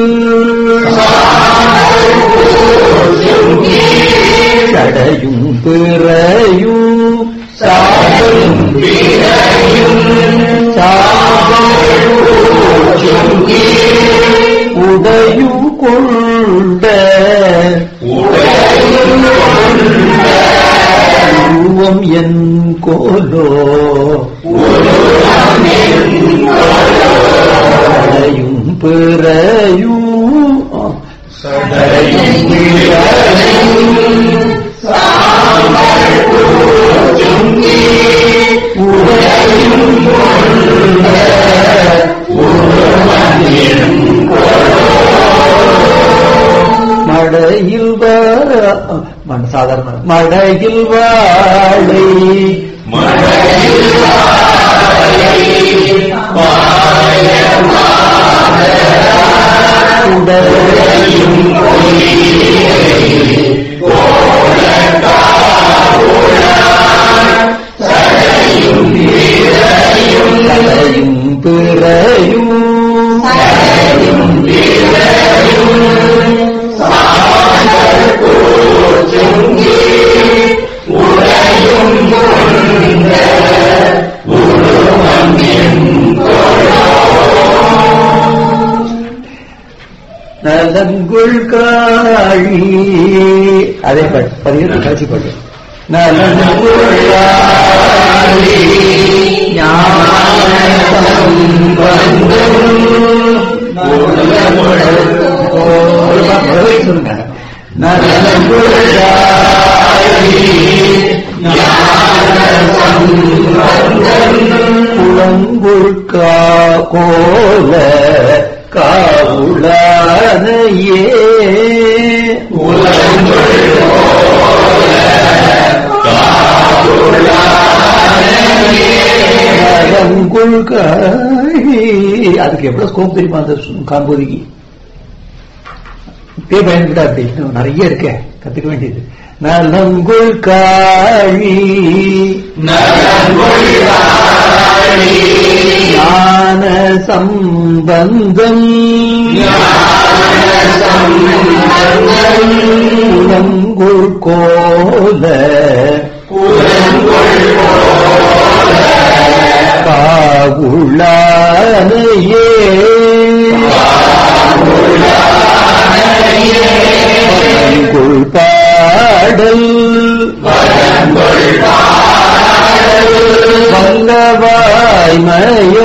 சடையும் பிறையும் சாம்பலும் உடையும் கொண்ட உருவம் என் கோலோ சடையும் பிறையும் சடையும் பிறையும் மடையில் வாழ ம- சாதாரண மடையில் வாழை உடையும் சடையும் பிறையும் நலங்குள் காழி அதே பாட்டு பதினெட்டு கடைசி பாட்டு நலங்குள் காழி ஞான சம்பந்தம் முதல்ல சொல்லுங்க நலங்குள் காழி குளங்குள் கா கோல காவுளானையே நலங்குள் காழி அதுக்கு எவ்வளவு ஸ்கோப் தெரியுமா அந்த சு- காம்போதிக்கு இப்பே பயன்பட்டா அப்படி இன்னும் நிறைய இருக்க கத்துக்க வேண்டியது நலங்குள் காழி ஞான சம்பந்தம் குளங்குள் கோல காவுளானையே குள் பாடல் வல்லவாய்மய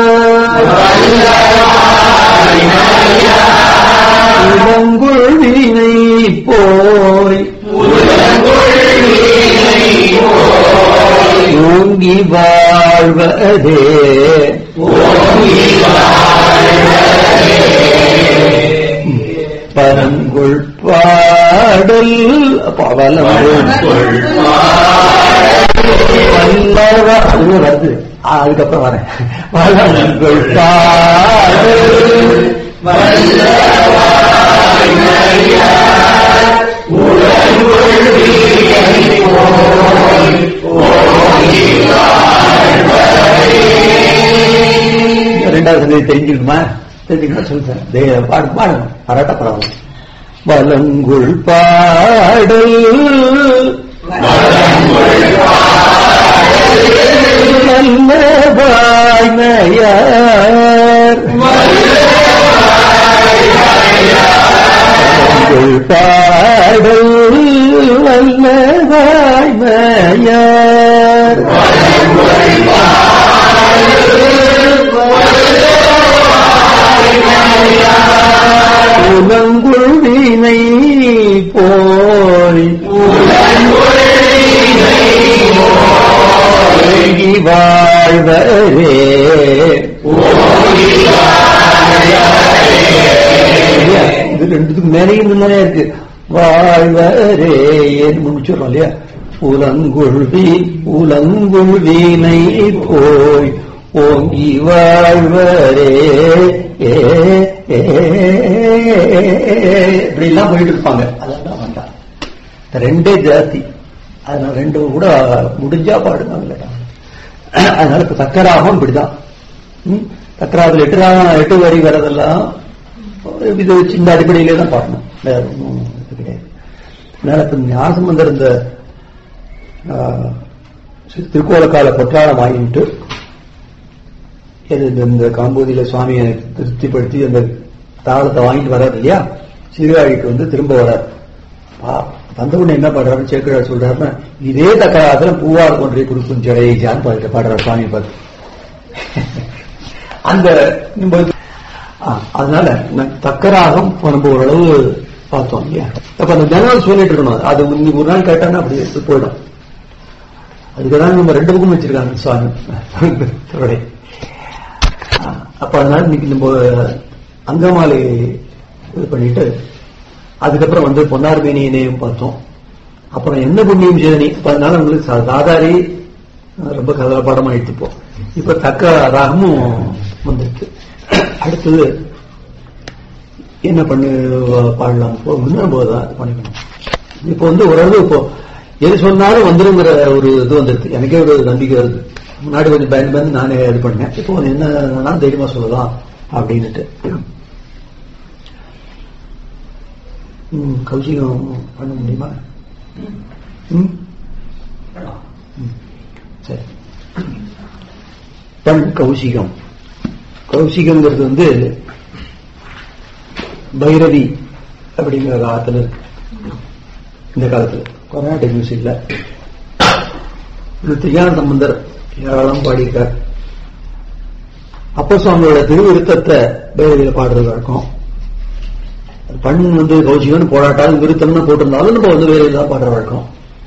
உலங்குள் வினை போய் ஓங்கி வாழ்வதே பரங்குள் பாடல் பவலங்குள் வல்லவ அது வருது ஆ, அதுக்கப்புறம் வரேன் வளங்கள் பாடல் ரெண்டாவது சங்கதி தெரிஞ்சுக்கணுமா தெரிஞ்சுக்கணும் சொல்லுங்க தே- பாடு பாடுங்க பாராட்ட பரவாயில்ல வலங்குள் பாடல் வல்ல வாய்மையார் உங்கள் பாடல் வல்ல வாய்மையார் உலங்குள் வீணை போய் ஓங்கி வாழ்வரே இல்லையா? இது ரெண்டுத்துக்கு மேலேயும் முன்னே இருக்கு வாழ்வரே ஏன்னு முடிச்சிடறோம் இல்லையா உலங்குழ்வி உலங்குள் வீணை போய் ஓங்கி வாழ்வரே ஏ ஏ, இப்படி எல்லாம் போயிட்டு இருப்பாங்க அதெல்லாம் வேண்டாம் இந்த ரெண்டே ஜாதி அதனால ரெண்டு கூட முடிஞ்சா பாடுங்க இல்லடா அதனால இப்ப தக்கராகம் இப்படிதான் ம்? தக்கராவில் எட்டு ராகம் எட்டு வரி வரதெல்லாம் இது சின்ன அடிப்படையிலே தான் பாடணும் வேற ஒண்ணும் இது கிடையாது அதனால இப்ப ஞானசம்பந்தர் இந்த ஆ, திருக்கோலக்கால பொற்றாளம் வாங்கிட்டு இது இந்த- இந்த காம்போதியில சுவாமியை திருப்திப்படுத்தி அந்த தாளத்தை வாங்கிட்டு வர்றாரு இல்லையா சீர்காழிக்கு வந்து திரும்ப வர்றார் பா- வந்த உடனே என்ன பாடுறாரு சேக்கரார் சொல்றாருன்னா இதே தக்கராத்துல பூவார் கொன்றை குறுக்கும் ஜடையான்னு பாட்டு பாடுறார் சுவாமி பார்த்து அந்த நம்ம ஆ, அதனால ந- தக்கராகம் இப்ப நம்ம ஓரளவு பார்த்தோம் இல்லையா அப்ப அந்த தினம் சொல்லிட்டு இருக்கணும் அது இன்னைக்கு ஒரு நாள் கேட்டான்னா அப்படி எடுத்து போயிடும் அதுக்குதான் நம்ம ரெண்டு பக்கம் வச்சிருக்காங்க சுவாமி தொடரை. ஆ, அப்ப அதனால இன்னைக்கு நம்ம அங்கமாலை இது பண்ணிட்டு அதுக்கப்புறம் வந்து பொன்னார் மேனியனையும் பார்த்தோம் அப்புறம் என்ன புண்ணியம் செய்தனி இப்ப அதனால உங்களுக்கு சா- சாதாரி அஹ், ரொம்ப கதல பாடமா எடுத்துப்போம் இப்ப தக்க ராகமும் வந்துருக்கு அடுத்தது என்ன பண்ணு பாடலாம் இப்போ முன்னும் போதுதான் இது பண்ணிக்கணும் இப்போ வந்து ஓரளவு இப்போ எது சொன்னாலும் வந்துருங்கிற ஒரு இது வந்துருக்கு எனக்கே ஒரு நம்பிக்கை வருது முன்னாடி கொஞ்சம் பயந்து பயந்து நானே இது பண்ணேன் இப்போ என்ன வேணாலும் தைரியமா சொல்லலாம் அப்படின்னுட்டு ம், கௌசிகம் பண்ண முடியுமா ம் ம், சரி பண் கௌசிகம் கௌசிகங்கிறது வந்து பைரவி அப்படிங்கிற காலத்துல இருக்கு இந்த காலத்துல கர்நாடக மியூசிக்ல இது தியான சம்பந்தர் ஏராளம் பாடியிருக்கார் அப்ப சுவாமியோட திருவிருத்தத்தை பைரவியில பாடுறது வழக்கம் பண் வந்து கௌசிகம்னு போராட்டாலும் விருத்தம்னு போட்டிருந்தாலும் நம்ம வந்து வேற ஏதாவது பாடுற வழக்கம்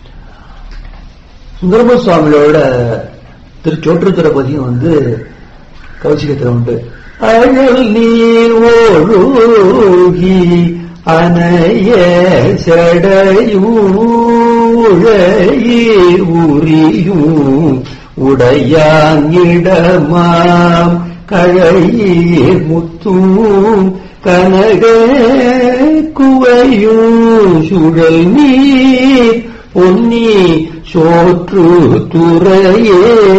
சுந்தரம சுவாமியோட திருச்சோற்று திருப்பதியும் வந்து கௌசிகத்துல உண்டு அழல் நீர் ஓழுகி அணைய செடையும் உழையீர் உரியும் உடையாங்கிடமாம் கழையீர் முத்தும் கனக குவையும் சுழல் நீர் பொன்னி சோற்று துறையே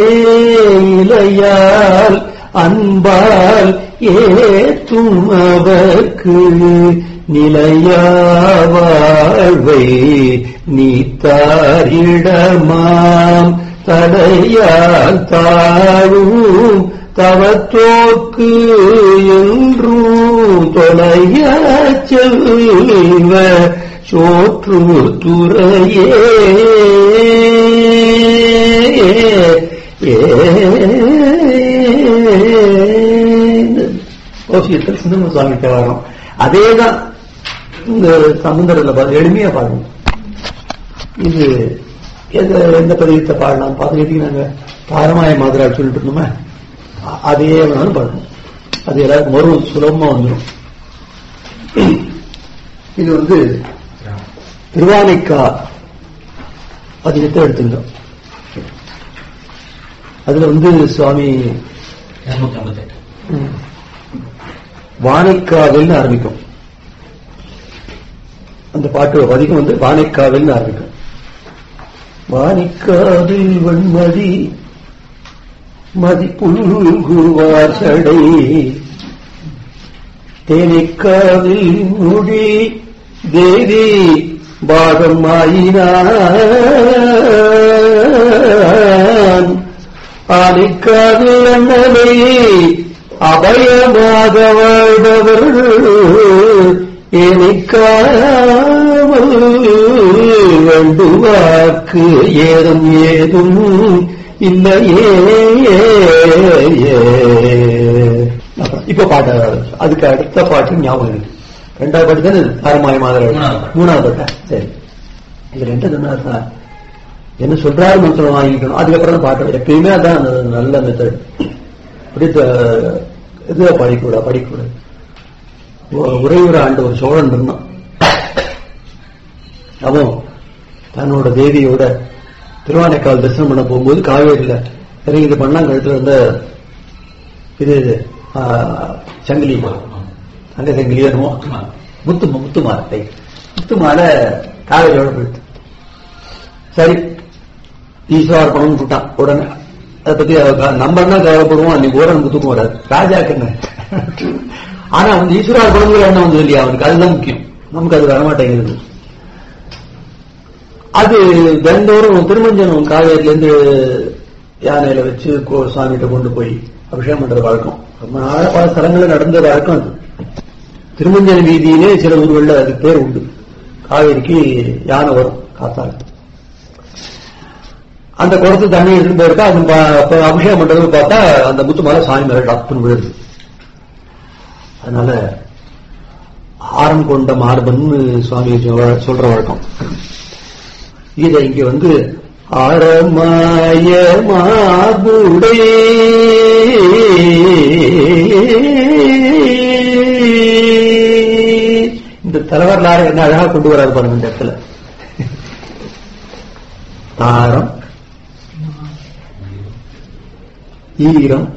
இலையால் அன்பால் ஏத்தும் அவர்க்கு நிலையாவாழ்வை நீத்தாரிடமாம் தடையால் தாழும் தவத்தோக்கு என்றும் தொலைய செல்வ சோற்று துறையே கோஷியத்தில் சிந்தம சுவாமி தேவாரம் அதேதான் இந்த சமுந்தரத்துல பாரு எளிமையா பாடணும் இது எந்த எந்த பதிகத்தை பாடலாம் பதிகத்துக்கு நாங்க பாரமாய மாதிரா சொல்லிட்டு இருந்தோமே அ- அதே வேணாலும் பாடணும் அது எல்லாருக்கும் மறு சுலபமா வந்துடும் இது வந்து திருவானைக்கா பதிகத்தை எடுத்துங்க அதுல வந்து சுவாமி இருநூத்தி ஐம்பத்தெட்டு வானைக்காவில்னு ஆரம்பிக்கும் அந்த பாட்டு பதிகம் வந்து வானைக்காவில்னு ஆரம்பிக்கும் வானிக்காவில் வன்மதி மதிப்புள்குவார் சடை தேனிக்காவில் மொழி தேவி பாகம் ஆயினான் ஆனைக்காவில் அண்ணலே அபயமாக வாழ்பவர் ஏனைக்காமல் வேண்டுவாக்கு ஏதும் ஏதும் இல்லையே அப்புறம் இப்ப பாட்டு ஆரம்பிச்சு. அதுக்கு அடுத்த பாட்டு ஞாபகம் இருக்கு ரெண்டாவது பாட்டு தானே தாரமாய மாதிரி மூணாவது பாட்டு. மூணாவது பாட்டா சரி இது ரெண்டு சொன்னார் சார் என்ன சொல்றாரு மந்திரம் வாங்கிக்கணும் அதுக்கப்புறம் தான் பாட்டு எப்பயுமே அதான் அந்த நல்ல மெத்தட் அப்படி த- இதுவா படிக்கூட படிக்கூட ஒரே ஒரு ஆண்டு ஒரு சோழன் இருந்தான் அவன் தன்னோட தேவியோட திருவானைக்கால் தரிசனம் பண்ண போகும்போது காவேரியில இறங்கி இது பண்ணா கழுத்துல இருந்த இது இது, ஆ, சங்கிலி அங்க சங்கிலியோ என்னமோ முத்துமாலை. முத்து முத்து மாலை முத்து மாலை காவேரியோட போயிட்டு சரி ஈஸ்வரப்பணம் விட்டான் உடனே அதை பத்தி அவ- நம்ம என்ன கவலைப்படுவோம் அன்னைக்கு கூட நமக்கு தூக்கம் வராது ராஜாக்கு என்ன ஆனா வந்து ஈஸ்வரப்பணங்கிற எண்ணம் வந்து இல்லையா அவனுக்கு அதுதான் முக்கியம் நமக்கு அது வரமாட்டேங்குது அது தினந்தோறும் திருமஞ்சனம் காவேரியில இருந்து யானையில வச்சு கோ- சுவாமிகிட்ட கொண்டு போய் அபிஷேகம் பண்றது வழக்கம் ரொம்ப நாள பல ஸ்தலங்கள்ல நடந்த வழக்கம் அது திருமஞ்சன வீதியிலே சில ஊர்கள்ல அதுக்கு பேர் உண்டு காவேரிக்கு யானை வரும் காத்தால அந்த குளத்து தண்ணி எடுத்துட்டு போயிருக்கா அது ப- அப்ப அபிஷேகம் பண்றது பார்த்தா அந்த முத்து மேல சாமி மேல டப்புன்னு விழுது அதனால ஆரம் கொண்ட மார்பன்னு சுவாமி சொல்ற- சொல்ற வழக்கம் இத இங்க வந்து ஆரமாய மார்புடே இந்த தலைவரலாறு என்ன அழகா கொண்டு வராது பாருங்க இந்த இடத்துல தாரம் ஈரம்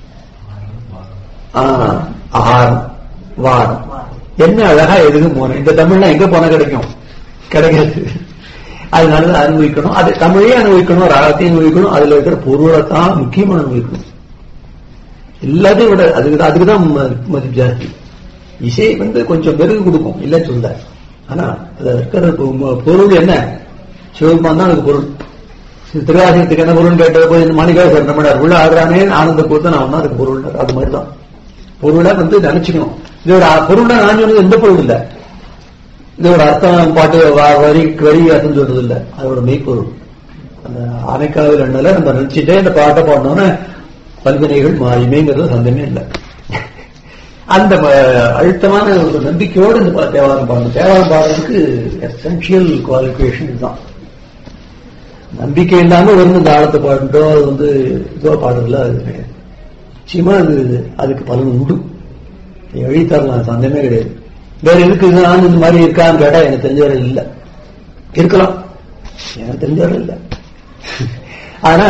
ஆ, ஆரம் வாரம் என்ன அழகா எழுது போனேன் இந்த தமிழ்லாம் எங்க போனா கிடைக்கும் கிடைக்காது அதனால தான் அனுபவிக்கணும் அது தமிழையே அனுபவிக்கணும் ராகத்தையும் அனுபவிக்கணும் அதுல இருக்கிற பொருளை தான் முக்கியமா அனுபவிக்கணும் எல்லாத்தையும் விட அதுக்கு தான் அதுக்கு தான் ம- மதிப்பு ஜாஸ்தி இசை வந்து கொஞ்சம் பெருகு கொடுக்கும் இல்லைன்னு சொல்ல ஆனா அதுல இருக்கிற பொ- ம- பொருள் என்ன சிவபெருமான் தான் அதுக்கு பொருள் திருவாசகத்துக்கு என்ன பொருள் கேட்டது போய் இந்த மாணிக்காசர் நம்மளார் உள்ள ஆடுறானே ஆனந்த கூத்து நான் அதுக்கு பொருள் அது மாதிரி தான் பொருளை வந்து நினைச்சுக்கணும் இதோட பொருளை நான் சொன்னது எந்த பொருள் இல்லை இதோட அர்த்தம் பாட்டு வ- வரி வரி அர்த்தம் சொல்றது இல்ல அதோட மெய்ப்பொருள் அந்த ஆனைக்காவில் எண்ணல நம்ம நினைச்சிட்டே இந்த பாட்டை பாடணும்னு பல்வினைகள் மாயுமேங்கிறது சந்தமே இல்லை அந்த ம- அழுத்தமான ஒரு நம்பிக்கையோடு இந்த பா- தேவாரம் பாடணும் தேவாரம் பாடுறதுக்கு எசென்ஷியல் குவாலிஃபிகேஷன் இதுதான் நம்பிக்கை இல்லாம வந்து இந்த ஆழத்தை பாடுட்டோ அது வந்து இதோ பாடுறதுல அது கிடையாது நிச்சயமா அது அதுக்கு பலன் உண்டு எழுதி தரலாம் சந்தேகமே கிடையாது வேற எதுக்கு நான் இந்த மாதிரி இருக்கான்னு கேட்டா எனக்கு தெரிஞ்சவரை இல்ல இருக்கலாம் எனக்கு தெரிஞ்சவரை இல்ல ஆனா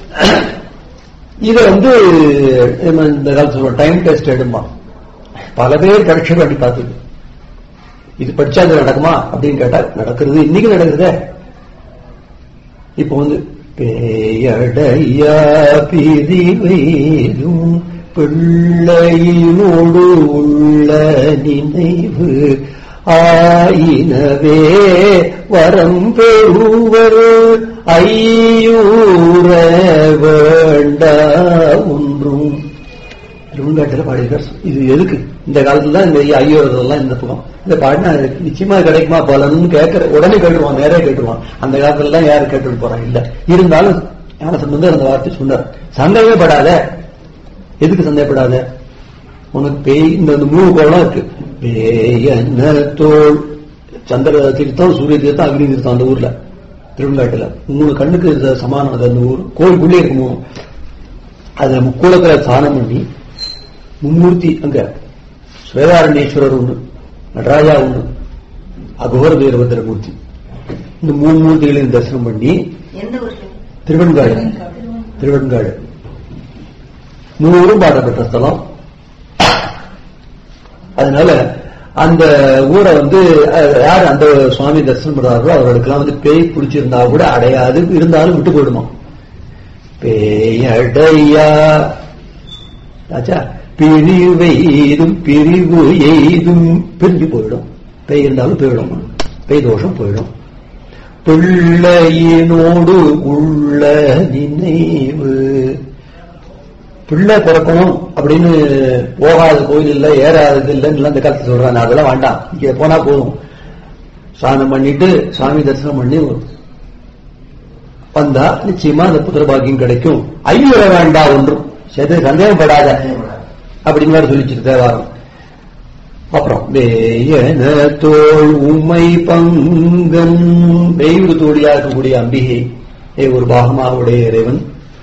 இத வந்து நம்ம இந்த காலத்துல சொல்றோம் டைம் டெஸ்ட் எடுமா பல பேர் பரீட்சை பண்ணி பார்த்தது இது படிச்சா இது நடக்குமா அப்படின்னு கேட்டா நடக்கிறது இன்னைக்கு நடக்குதே இப்போ வந்து பேயடையா பிரிவையும் பிள்ளையினோடு உள்ள நினைவு ஆயினவே வரம் பெறுவர் ஐயூர வேண்டா ஒன்றும் திருவங்காட்டில பாடியிருக்கார் இது எதுக்கு இந்த காலத்துல தான் இந்த ஐயோ இதெல்லாம் இந்த பக்கம் இந்த பாடினா நிச்சயமா கிடைக்குமா பலன்னு கேட்கற உடனே கேட்டுருவான் நேரே கேட்டுருவான் அந்த காலத்துல எல்லாம் யாரும் கேட்டுட்டு போறாங்க இல்ல இருந்தாலும் ஞான சம்பந்தர் அந்த வார்த்தை சொன்னார் சந்தேகமே படாத எதுக்கு சந்தேகப்படாத உனக்கு பேய் இந்த இந்த மூணு கோலம் இருக்கு பேயன்ன தோல் சந்திர தீர்த்தம் சூரிய தீர்த்தம் அக்னி தீர்த்தம் அந்த ஊர்ல திருவங்காட்டுல மூணு கண்ணுக்கு இது சமானம் அது அந்த ஊர் கோயிலுக்குள்ளே இருக்கு மூணு அதுல முக்கூலத்துல ஸ்நானம் பண்ணி மும்மூர்த்தி அங்க ஸ்வேதாரண்யேஸ்வரர் ஒண்ணு நடராஜா ஒண்ணு அகோர வீரபத்திர மூர்த்தி இந்த மூணு மூர்த்திகளையும் தரிசனம் பண்ணி எந்த ஊர்ல திருவெண்காடு திருவெண்காடு நூறும் பாடப்பட்ட ஸ்தலம் அதனால அந்த ஊரை வந்து அஹ், யார் அந்த சுவாமி தரிசனம் பண்றாரோ அவர்களுக்கெல்லாம் வந்து பேய் பிடிச்சிருந்தா கூட அடையாது இருந்தாலும் விட்டு போயிடுமா பேயடையா ஆச்சா பிரிவு எய்தும் பிரிவு எய்தும் பிரிஞ்சு போயிடும் பேய் இருந்தாலும் போயிடும் பேய் தோஷம் போயிடும் பிள்ளையினோடு உள்ள நினைவு பிள்ளை பிறக்கணும் அப்படின்னு போகாத கோயில் இல்ல ஏறாதது இல்லைன்னு அந்த காலத்துல சொல்றாங்க அதெல்லாம் வேண்டாம் இங்க போனா போதும் ஸ்நானம் பண்ணிட்டு சாமி தரிசனம் பண்ணி வந்தா நிச்சயமா அந்த புத்திர பாக்கியம் கிடைக்கும் ஐயர வேண்டாம் ஒன்றும் சரி சந்தேகப்படாத அப்படின்னு மாதிரி சொல்லிச்சு தேவாரம் அப்புறம் வேயன தோள் உமை பங்கன் வெய்வு தோழியா இருக்கக்கூடிய அம்பிகை ஏ ஒரு பாகமாவுடைய இறைவன்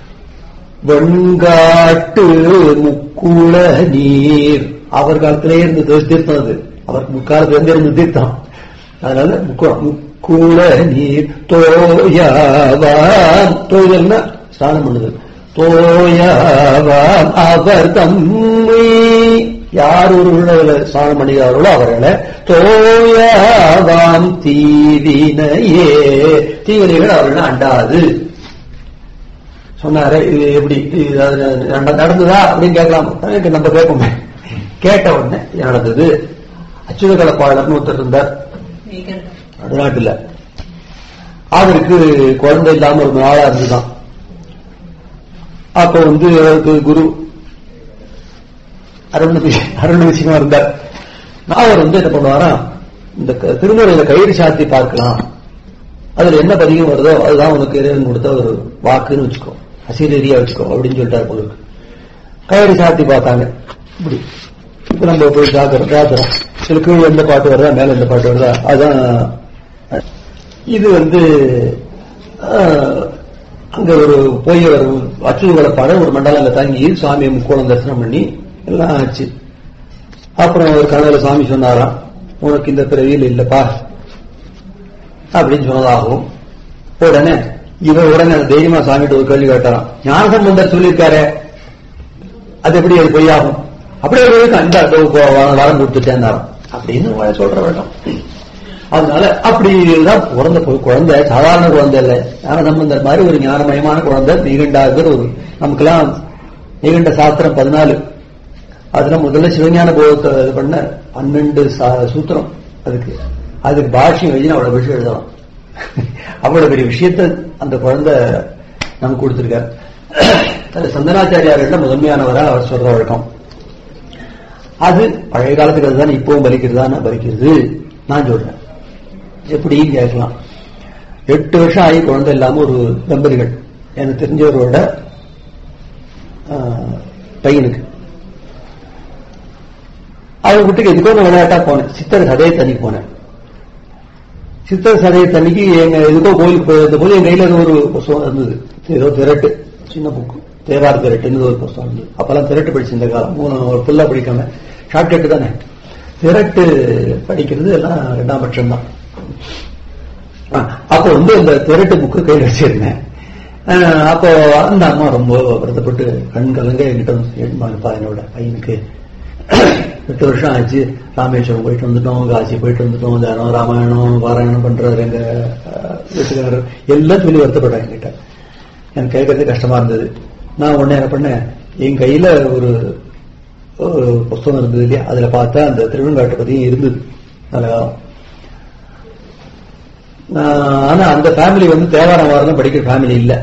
வெண்காட்டு முக்குள நீர் அவர் காலத்திலே இருந்து தீ- தீர்த்தம் அது அவர் முக்காலத்துல இருந்து இருந்து தீர்த்தம் அதனால முக்குளம் முக்குள நீர் தோயாவான் தோயல்னா ஸ்நானம் பண்ணுதல் தோயாவான் அவர் தம்மை யார் ஒரு ஸ்நானம் பண்ணுகிறார்களோ அவர்களை தோயாவாம் தீவினையே தீவினைகள் அவர்களை அண்டாது சொன்னாரு இது எப்படி இது அது நட- நடந்ததா அப்படின்னு கேட்கலாம் எனக்கு நம்ம கேட்போமே கேட்ட உடனே இது நடந்தது அச்சுத கலப்பாளர்னு ஒருத்தர் இருந்தார் நடுநாட்டுல அவருக்கு குழந்தை இல்லாம ஒரு நாளா இருந்துதான் அப்ப வந்து அவருக்கு குரு அருண் அருண் விஷயமா இருந்தார் அவர் வந்து என்ன பண்ணுவாராம் இந்த க- திருமுறையில கயிறு சாத்தி பார்க்கலாம் அதுல என்ன பதிகம் வருதோ அதுதான் உனக்கு இறைவன் கொடுத்த ஒரு வாக்குன்னு வச்சுக்கோ அசீரீரியா வச்சுக்கோ அப்படின்னு சொல்லிட்டாரு போலுக்கு கயிறு சாத்தி பார்த்தாங்க இப்படி இப்ப நம்ம போய் சாக்குறோம் சாத்துறோம் இதுல கீழே எந்த பாட்டு வருதா மேல எந்த பாட்டு வருதா அதான் இது வந்து ஆஹ், அங்க ஒரு போய் ஒரு அச்சுறு வளர்ப்பான ஒரு மண்டலங்க தங்கி சுவாமியை முக்கோணம் தரிசனம் பண்ணி எல்லாம் ஆச்சு அப்புறம் ஒரு கனவுல சாமி சொன்னாராம் உனக்கு இந்த பிறவியில் இல்லப்பா அப்படின்னு சொன்னதாகவும் உடனே இவன் உடனே அந்த தைரியமா சாமிட்டு ஒரு கேள்வி கேட்டாராம் ஞானசம்பந்தர் சொல்லியிருக்காரு அது எப்படி அது பொய்யாகும் அப்படியே ஒரு அந்த அந்த வ- வ- வரம் கொடுத்துட்டேன்னாராம் அப்படின்னு சொல்ற வேண்டாம் அதனால அப்படிதான் பிறந்த பொ- குழந்தை சாதாரண குழந்தை இல்ல ஞானசம்பந்தர் மாதிரி ஒரு ஞானமயமான குழந்தை நீகண்டாகிற ஒரு நமக்கெல்லாம் நீகண்ட சாஸ்திரம் பதினாலு அதுல முதல்ல சிவஞான போகத்தை இது பண்ண பன்னெண்டு சா- சூத்திரம் அதுக்கு அதுக்கு பாஷ்யம் எழுதி அவ்வளவு விஷயம் எழுதலாம் அவ்வளவு பெரிய விஷயத்த அந்த குழந்தை நமக்கு கொடுத்திருக்கார் அது சந்தனாச்சாரியார்கள் முதன்மையானவரா அவர் சொல்ற வழக்கம் அது பழைய காலத்துக்கு அதுதான் இப்பவும் பலிக்கிறதா பலிக்கிறது நான் சொல்றேன் எப்படின்னு கேட்கலாம் எட்டு வருஷம் ஆகி குழந்தை இல்லாம ஒரு தம்பதிகள் எனக்கு தெரிஞ்சவரோட ஆஹ், பையனுக்கு அவங்க வீட்டுக்கு எதுக்கோ நான் விளையாட்டா போனேன் சித்தர் சதய தண்ணிக்கு போனேன் சித்தர் சதய தண்ணிக்கு எங்க எதுக்கோ கோயிலுக்கு போயிருந்த போது என் கையில ஏதோ ஒரு புஸ்தகம் இருந்தது ஏதோ திரட்டு சின்ன புக்கு தேவார திரட்டுன்னு ஒரு புஸ்தகம் இருந்தது அப்பெல்லாம் திரட்டு படிச்சு இந்த காலம் மூணு ஃபுல்லா படிக்காம ஷார்ட்கட் தானே திரட்டு படிக்கிறது எல்லாம் ரெண்டாம் பட்சம் தான் அப்போ வந்து இந்த திரட்டு புக்கு கையில் வச்சிருந்தேன் அஹ் அப்போ அந்த அம்மா ரொம்ப வருத்தப்பட்டு கண் கலங்க என்கிட்ட வந்து கேட்டுமாப்பா என்னோட பையனுக்கு எட்டு வருஷம் ஆச்சு ராமேஸ்வரம் போயிட்டு வந்துட்டோம் காசி போயிட்டு வந்துட்டோம் தினம் ராமாயணம் பாராயணம் பண்றாரு எங்க அஹ், வீட்டுக்காரர் எல்லாம் சொல்லி வருத்தப்பட்டாங்க என்கிட்ட எனக்கு கேட்கறது கஷ்டமா இருந்தது நான் உடனே என்ன பண்ணேன் என் கையில ஒரு ஒரு புஸ்தகம் இருந்தது இல்லையா அதுல பார்த்தா அந்த திருவெண்காட்டை பத்தியும் இருந்தது நல்ல காலம் நான் ஆனா அந்த ஃபேமிலி வந்து தேவாரம் வாரம் படிக்கிற ஃபேமிலி இல்ல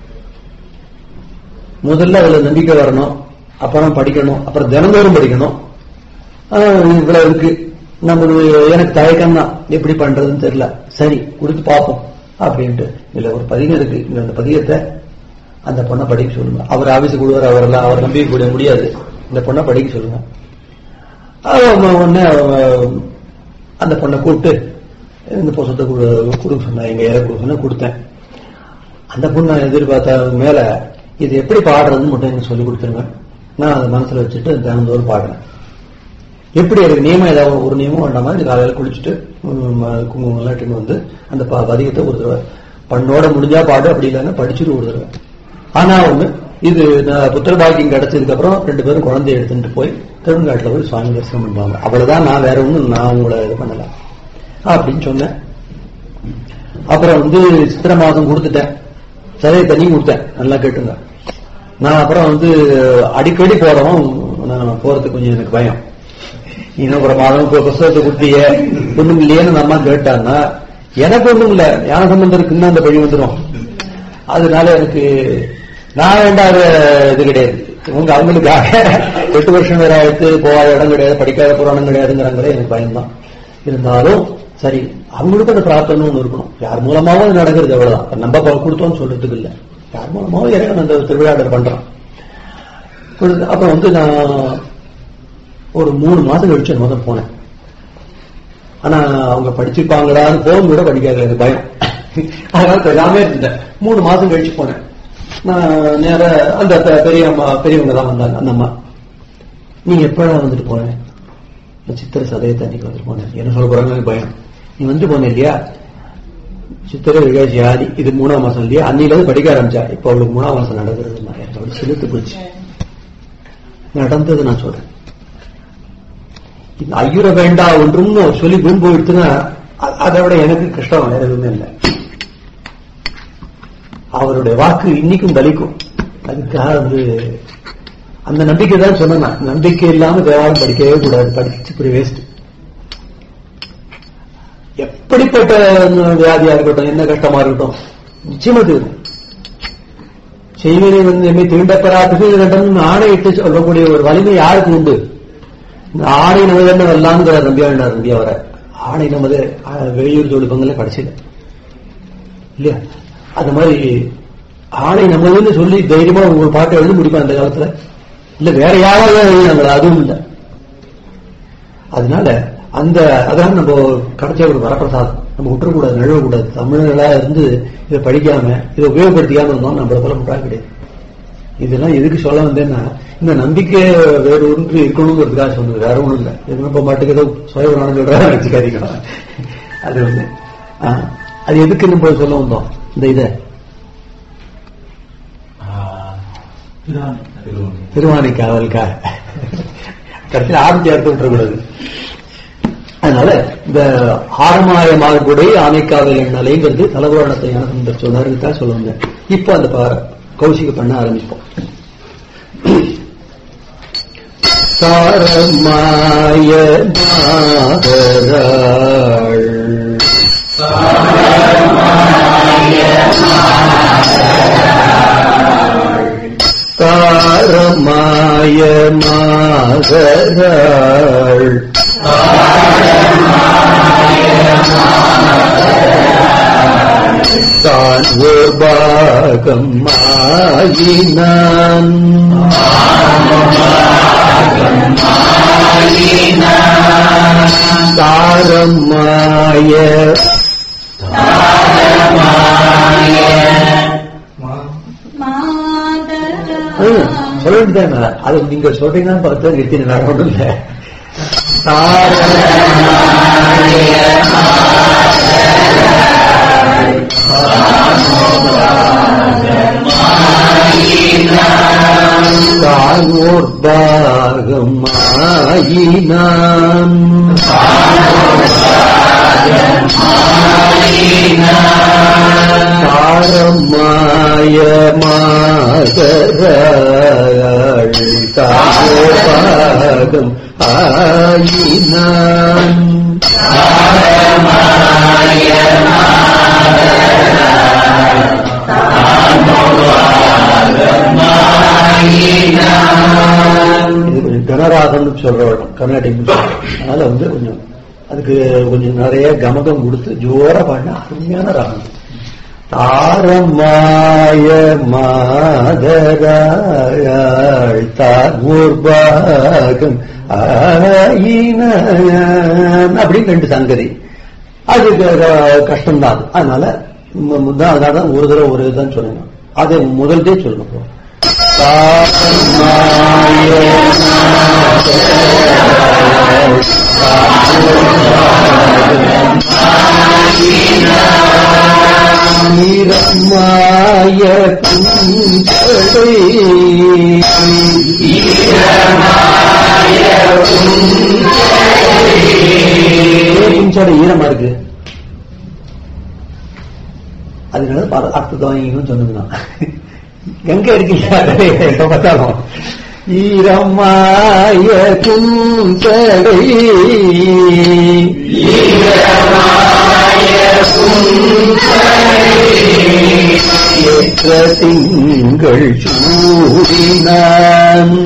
முதல்ல அதுல நம்பிக்கை வரணும் அப்புறம் படிக்கணும் அப்புறம் தினந்தோறும் படிக்கணும் ஆஹ் இவ்வளவு இருக்கு நம்மளுக்கு எனக்கு தயக்கம் தான் எப்படி பண்றதுன்னு தெரியல சரி கொடுத்து பார்ப்போம் அப்படின்ட்டு இல்ல ஒரு பதிகம் இருக்கு இந்த அந்த பதிகத்தை அந்த பொண்ணை படிக்க சொல்லுங்க அவர் ஆபீஸ் கொடுவார் அவரெல்லாம் அவர் நம்பிக்கை கூட முடியாது இந்த பொண்ணை படிக்க சொல்லுங்க அவ உடனே அவ அந்த பொண்ணை கூப்பிட்டு இந்த புத்தகத்தை கொடு- கொடுக்க சொன்னா எங்க ஏற கொடுக்க சொன்னா கொடுத்தேன் அந்த பொண்ணு நான் எதிர்பார்த்த மேல இது எப்படி பாடுறதுன்னு மட்டும் எனக்கு சொல்லி கொடுத்துருங்க நான் அதை மனசுல வச்சுட்டு தினந்தோறும் பாடுறேன் எப்படி அதுக்கு நியமம் ஏதாவது ஒரு நியமம் வேண்டாமா இது காலையில குளிச்சுட்டு உம், குங்குமம் எல்லாம் இட்டுன்னு வந்து அந்த ப- பதிகத்தை ஒரு தடவை பண்ணோட முடிஞ்சா பாடு அப்படி இல்லைன்னா படிச்சுட்டு ஒரு தடவை ஆனா ஒண்ணு இது நான் புத்திர பாக்கியம் கிடைச்சதுக்கு அப்புறம் ரெண்டு பேரும் குழந்தைய எடுத்துட்டு போய் திருவண்ணாட்டுல போய் சுவாமி தரிசனம் பண்ணுவாங்க அவ்வளவுதான் நான் வேற ஒண்ணும் நான் உங்களை இது பண்ணல அப்படின்னு சொன்னேன் அப்புறம் வந்து சித்திரை மாதம் கொடுத்துட்டேன் சதையை தண்ணி கொடுத்தேன் நல்லா கேட்டுங்க நான் அப்புறம் வந்து அடிக்கடி போறோம் நான் போறதுக்கு கொஞ்சம் எனக்கு பயம் இன்னும் ஒரு மாதம் இப்போ புஸ்தகத்தை கொடுத்திய ஒண்ணும் இல்லையேன்னு அந்த அம்மா கேட்டான்னா எனக்கு ஒண்ணும் இல்ல ஞான சம்பந்தம் இருக்குன்னு அந்த பழி வந்துடும் அதனால எனக்கு நான் வேண்டாத இது கிடையாது இவங்க அவங்களுக்காக எட்டு வருஷம் வேற ஆயிடுத்து போகாத இடம் கிடையாது படிக்காத புராணம் கிடையாதுங்கிறாங்களே எனக்கு பயம்தான் இருந்தாலும் சரி அவங்களுக்கும் அந்த பிரார்த்தனை ஒண்ணு இருக்கணும் யார் மூலமாவும் அது நடக்கிறது அவ்வளவுதான் இப்ப நம்ம ப- கொடுத்தோம்னு சொல்றதுக்கு இல்ல யார் மூலமாவும் இறைவன் அந்த திருவிழாடர் பண்றான் கொடுத்து- அப்புறம் வந்து நான் ஒரு மூணு மாசம் கழிச்சு முதல் போனேன் ஆனா அவங்க படிச்சிருப்பாங்களான்னு போகும் கூட படிக்காத எனக்கு பயம் அதனால தெரியாம இருந்தேன் மூணு மாசம் கழிச்சு போனேன் நான் நேர அந்த பெ- பெரிய அம்மா பெரியவங்க தான் வந்தாங்க அந்த அம்மா நீங்க எப்ப வந்துட்டு போனேன் நான் சித்திரை சதயத்தை அன்னைக்கு வந்துட்டு போனேன் என்ன சொல்ல போறாங்க எனக்கு பயம் நீ வந்துட்டு போன இல்லையா சித்திரை விகாசி ஆதி இது மூணாம் மாசம் இல்லையா அன்னில இருந்து படிக்க ஆரம்பிச்சா இப்ப அவளுக்கு மூணாம் மாசம் நடக்கிறது எனக்கு அப்படி சிலுத்து போச்சு நடந்தது நான் சொல்றேன் இந்த ஐயுற வேண்டா ஒன்றும்னு சொல்லி கும்பு எடுத்துனா அ- அதை விட எனக்கு கஷ்டம் வேற எதுவுமே இல்லை அவருடைய வாக்கு இன்னைக்கும் பலிக்கும் அதுக்காக வந்து அந்த நம்பிக்கை தான் சொன்னேன் நான். நம்பிக்கை இல்லாம தேவாரம் படிக்கவே கூடாது படிச்சு இப்படி வேஸ்ட் எப்படிப்பட்ட வியாதியா இருக்கட்டும் என்ன கஷ்டமா இருக்கட்டும் நிச்சயமா தீரும் செய்வினை வந்து எம்மை தீண்டப்பெறாத்துக்கு இரண்டும் ஆணையிட்டு சொல்லக்கூடிய ஒரு வலிமை யாருக்கு உண்டு இந்த ஆணை நமது என்ன வரலாம்ங்கிற நம்பியா வேண்டாம் நம்பியா வர ஆணை நமது ஆஹ், வெளியூர் ஜோடிப்பங்கள்ல கடைசியில இல்லையா அது மாதிரி ஆணை நமதுன்னு சொல்லி தைரியமா ஒரு பாட்டை எழுதி முடிப்பான் அந்த காலத்துல இல்ல வேற யாராவது எழுதினாங்களா அதுவும் இல்லை அதனால அந்த அதான் நம்ம கிடைச்ச ஒரு வரப்பிரசாதம் நம்ம விட்டுறக்கூடாது நழுவக்கூடாது தமிழர்களா இருந்து இதை படிக்காம இதை உபயோகப்படுத்திக்காம இருந்தோம் நம்மள போல முட்டா கிடையாது இதெல்லாம் எதுக்கு சொல்ல வந்தேன்னா இந்த நம்பிக்கை வேற ஒன்று இருக்கணுங்கிறதுக்காக சொன்னது வேற ஒண்ணும் இல்லை எதுவும் இப்ப மாட்டுக்கு ஏதோ சுயபுராணம் சொல்றதா வச்சுக்காதீங்க அது வந்து ஆ, அது எதுக்கு நம்ம சொல்ல வந்தோம் இந்த இதை திருவானை காவலுக்காக கடைசியில் ஆரம்பிச்சு அர்த்தம் விட்டுறக்கூடாது அதனால இந்த ஆரமாயமாக ஆனைக்காவல் எண்ணலைங்கிறது தலபுராணத்தை எனக்கு சொன்னாருன்னு சொல்ல வந்தேன் இப்போ அந்த பா- கௌசிக பண்ண ஆரம்பிப்போம் சாரமாய மாதராள் தாரமாய மாதராள் தான் ஒரு பாகம் ஆகினான் தாரமாய ம், சொல்ல வேண்டியதானே அது நீங்க சொல்றீங்கன்னு பார்த்து நிறுத்தின வேற ஒன்றும் இல்லை தானோர் பாகம் ஆயினான் தாரமாய மாதராள் தானோர் பாகம் ஆயினான் இது கொஞ்சம் கனராகம்னு சொல்ற வழக்கம் கர்நாடிக் மியூசிக் அதனால வந்து கொஞ்சம் அதுக்கு கொஞ்சம் நிறைய கமகம் கொடுத்து ஜோரா பாடினா அருமையான ராகம் தாரமாய மாதராள் தாகூர்பாகம் ஆயின அப்படின்னு ரெண்டு சங்கதி அது க- கஷ்டம்தான் அது. அதனால மு- மு- தான் அதனால தான் ஒரு தடவை ஒரு இதுதான் சொல்லணும் அதை முதல்தே சொல்லணும் இப்போ. தாரமாய ஈரமாய புஞ்சடை புஞ்சடை ஈரமா இருக்கு அதனால பர- அர்த்தத்தை வாங்கிக்கணும்னு சொன்னது நான் எங்க இருக்கீங்க எப்ப பார்த்தாலும் ஈரமாய புஞ்சடை ஏற்ற திங்கள் சூடினான்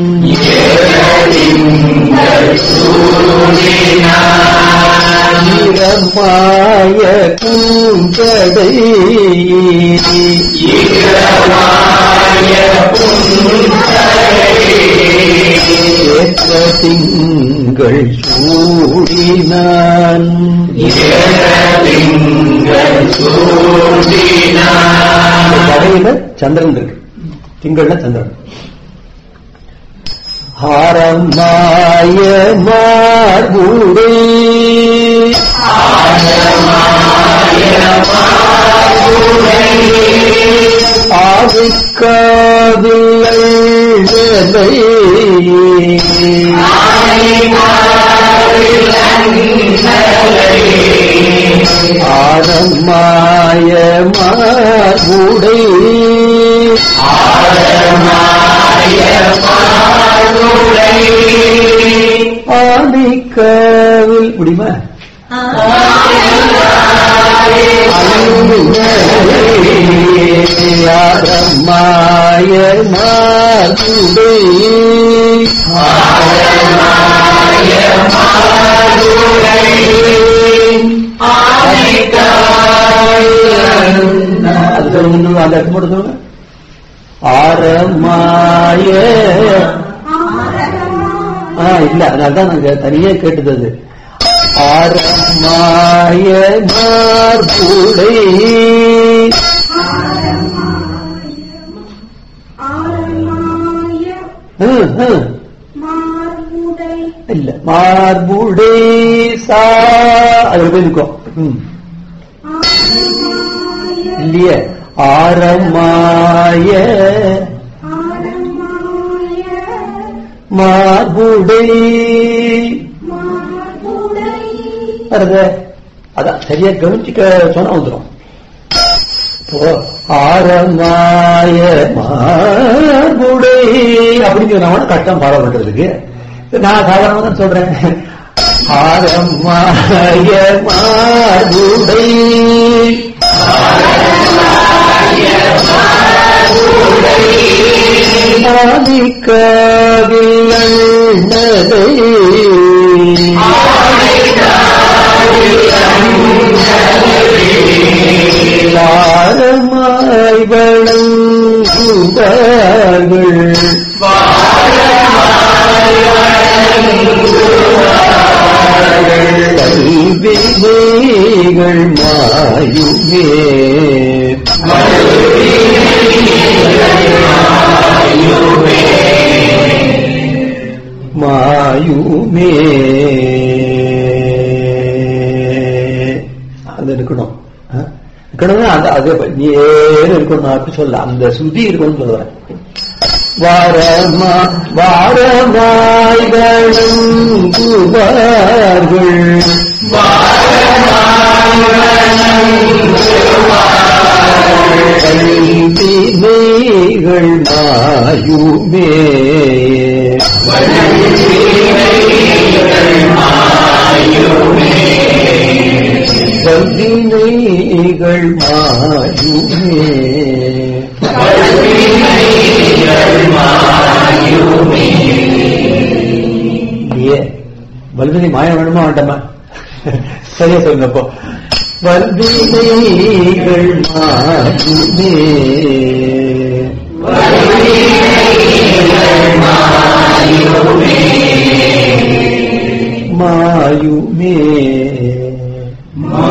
ஈரமாய பூங்கடை ஏற்ற திங்கள் சூடினான் கடையில சந்திரன் இருக்கு திங்கள்ல சந்திரன் ஹாரமாய மார்புடை ஆதிக்காவில்லை ஆரமாய மார்புடை ஆதிக்காவில் முடியுமா ஆரமாய மார்புடை அது சொல்லுங்க அந்த இடத்து மட்டும் சொல்லுங்க ஆரமாய ஆ இல்ல அதனாலதான் நாங்க தனியா கேட்டது அது ஆரமாய மார்புடை ஹம், ஹம். இல்ல மார்புடை சா அது போய் நிற்கும் ம். இல்லையே ஆரமாய மார்புடை வருது அதான் சரியா கவனிச்சுக்க சொன்னா வந்துடும் இப்போ ஆரமாய மார்புடை அப்படின்னு சொன்னா கஷ்டம் பாடம் பண்றதுக்கு நான் சாதாரணமா தான் சொல்றேன் ஆரமாய மார்புடை ஆரமாய் வளங்குவார்கள் கல்விகள் மாயுமே மாயுமே அது இருக்கணும் ஆ? இருக்கணும்னா அந்த அது நேரம் இருக்கணும் நான் அப்படி சொல்ல அந்த சுதி இருக்கணும்னு சொல்லுவேன் வாரமா வாரமாய்களும் குவார்கள் கல்வினைகள் மாயுமே கல்வினைகள் மாயுமே இல்லையே வல்வினை மாயம் வேணுமா வேண்டாமா சரியா சொல்லுங்க அப்போ வல்வினைகள் மாயுமே மாயுமே